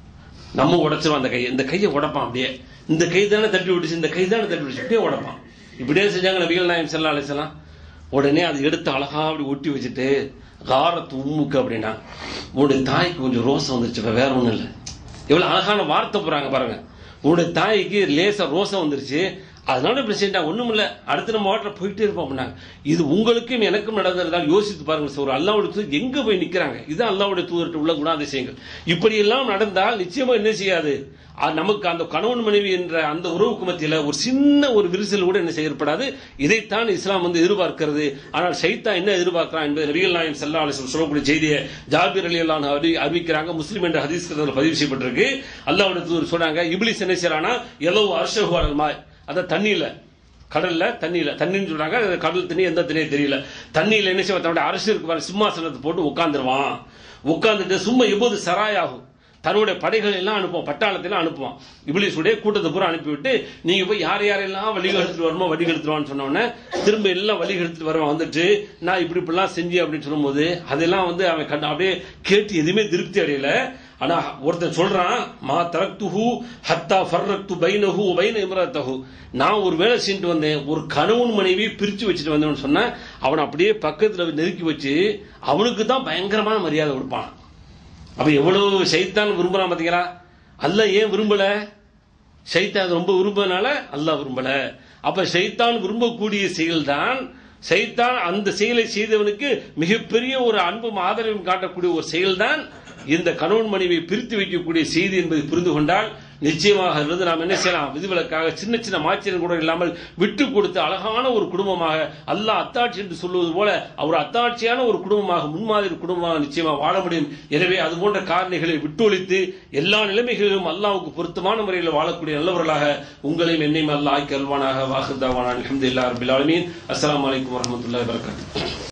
நம்ம உடைச்சிருவோம் அந்த கையை இந்த கையை உடைப்பான் அப்படியே இந்த கை தானே தட்டி விட்டுச்சு இந்த கை தானே தட்டி விட்டுச்சு அப்படியே உடைப்பான் இப்படியே செஞ்சாங்க நபிகள் நாயம் செல்லா அலிசலாம் உடனே அதை எடுத்து அழகா அப்படி ஒட்டி வச்சுட்டு காரத்து உம்முக்கு அப்படின்னா உன்னுடைய தாய்க்கு கொஞ்சம் ரோசம் வந்துருச்சு இப்ப வேற ஒண்ணும் இல்லை எவ்வளவு அழகான வார்த்தை போறாங்க பாருங்க உன்னுடைய தாய்க்கு லேசா ரோசம் வந்துருச்சு அதனால இப்படி செஞ்சாங்க ஒண்ணும் இல்ல அடுத்து நம்ம வாட்டில் போயிட்டே இருப்போம் அப்படின்னாங்க இது உங்களுக்கும் எனக்கும் நடந்ததால் யோசித்து பாருங்க சார் ஒரு அல்லாவுடைய தூதர் எங்க போய் நிக்கிறாங்க இது அல்லாவுடைய தூதர்கிட்ட உள்ள குணாதிசயங்கள் இப்படி எல்லாம் நடந்தால் நிச்சயமா என்ன செய்யாது அது நமக்கு அந்த கணவன் மனைவி என்ற அந்த உறவுக்கு மத்தியில ஒரு சின்ன ஒரு விரிசல் கூட என்ன செய்யப்படாது இதைத்தான் இஸ்லாம் வந்து எதிர்பார்க்கிறது ஆனால் ஷைத்தா என்ன எதிர்பார்க்கிறான் என்பது நபிகள் நாயம் சல்லா அலிஸ்லம் சொல்லக்கூடிய செய்தியை ஜாபிர் அலி அல்லான் அறி அறிவிக்கிறாங்க முஸ்லீம் என்ற ஹதீஸ் கிரந்தத்தில் பதிவு செய்யப்பட்டிருக்கு அல்லாவுடைய தூதர் சொன்னாங்க இப்லிஸ் என்ன செய்யறானா எலவு அர்ஷகுவாரல் மாய் அத தண்ணியில கடல்ல தண்ணியில தண்ணின்னு சொல்றாங்க அது கடல் தண்ணி எந்த தண்ணியும் தெரியல தண்ணியில என்ன செய்வான் தன்னுடைய அரசு இருக்கு பாருங்க, சிம்மாசனத்தை போட்டு உட்கார்ந்துருவான் உட்கார்ந்துட்டு சும்மா எப்போது சராயாகும் தன்னுடைய படைகள் எல்லாம் அனுப்புவான் பட்டாளத்தை எல்லாம் அனுப்புவான் இபிலிஸுடைய கூட்டத்தை பூரா அனுப்பிவிட்டு நீங்க போய் யார் யாரெல்லாம் வழிகள் எடுத்துட்டு வரணுமோ வழி எடுத்துருவான்னு சொன்ன உடனே திரும்ப எல்லாம் வழி எடுத்துட்டு வருவான் வந்துட்டு நான் இப்படி இப்படிலாம் செஞ்சு அப்படின்னு சொல்லும்போது அதெல்லாம் வந்து அவன் கண்ட அப்படியே கேட்டு எதுவுமே திருப்தி அடையல ஆனா ஒருத்தன் சொல்றான் மா தரக்துஹு ஹத்தா ஃபர்ரக்து பைனஹு பைன இம்ரத்தஹு நான் ஒரு வேலை செஞ்சுட்டு வந்தேன் ஒரு கணவன் மனைவி பிரிச்சு வச்சுட்டு வந்தேன்னு சொன்னா அவனை அப்படியே பக்கத்துல நெருக்கி வச்சு அவனுக்கு தான் பயங்கரமான மரியாதை கொடுப்பான் அப்ப எவ்வளவு சைத்தான் விரும்புறான் பாத்தீங்களா அல்லாஹ் ஏன் விரும்பல சைத்தான் ரொம்ப விரும்புறதுனால அல்லாஹ் விரும்பல அப்ப சைத்தான் விரும்பக்கூடிய செயல்தான் சைத்தான் அந்த செயலை செய்தவனுக்கு மிகப்பெரிய ஒரு அன்பும் ஆதரவும் காட்டக்கூடிய ஒரு செயல்தான் இந்த கணவன் மனைவியை பிரித்து வைக்கக்கூடிய செய்தி என்பதை புரிந்து கொண்டால் நிச்சயமாக அதிலிருந்து நாம் என்ன செய்யலாம் விதிவிலக்காக சின்ன சின்ன மாச்சரியம் கூட இல்லாமல் விட்டு கொடுத்து அழகான ஒரு குடும்பமாக அல்லாஹ் அத்தாட்சி என்று சொல்லுவது போல அவர் அத்தாட்சியான ஒரு குடும்பமாக முன்மாதிரி குடும்பமாக நிச்சயமாக வாழ முடியும் எனவே அது போன்ற காரணிகளை விட்டொழித்து எல்லா நிலைமைகளிலும் அல்லாஹ்வுக்கு பொருத்தமான முறையில் வாழக்கூடிய நல்லவர்களாக உங்களையும் என்னையும் அல்லாஹ் ஆக்கி அல்வானாக வாஹுதாவான அலமதுல்லா ரபில் ஆலமீன் அஸ்ஸலாமு அலைக்கும் வரஹ்மத்துல்லாஹி வபரகாத்துஹு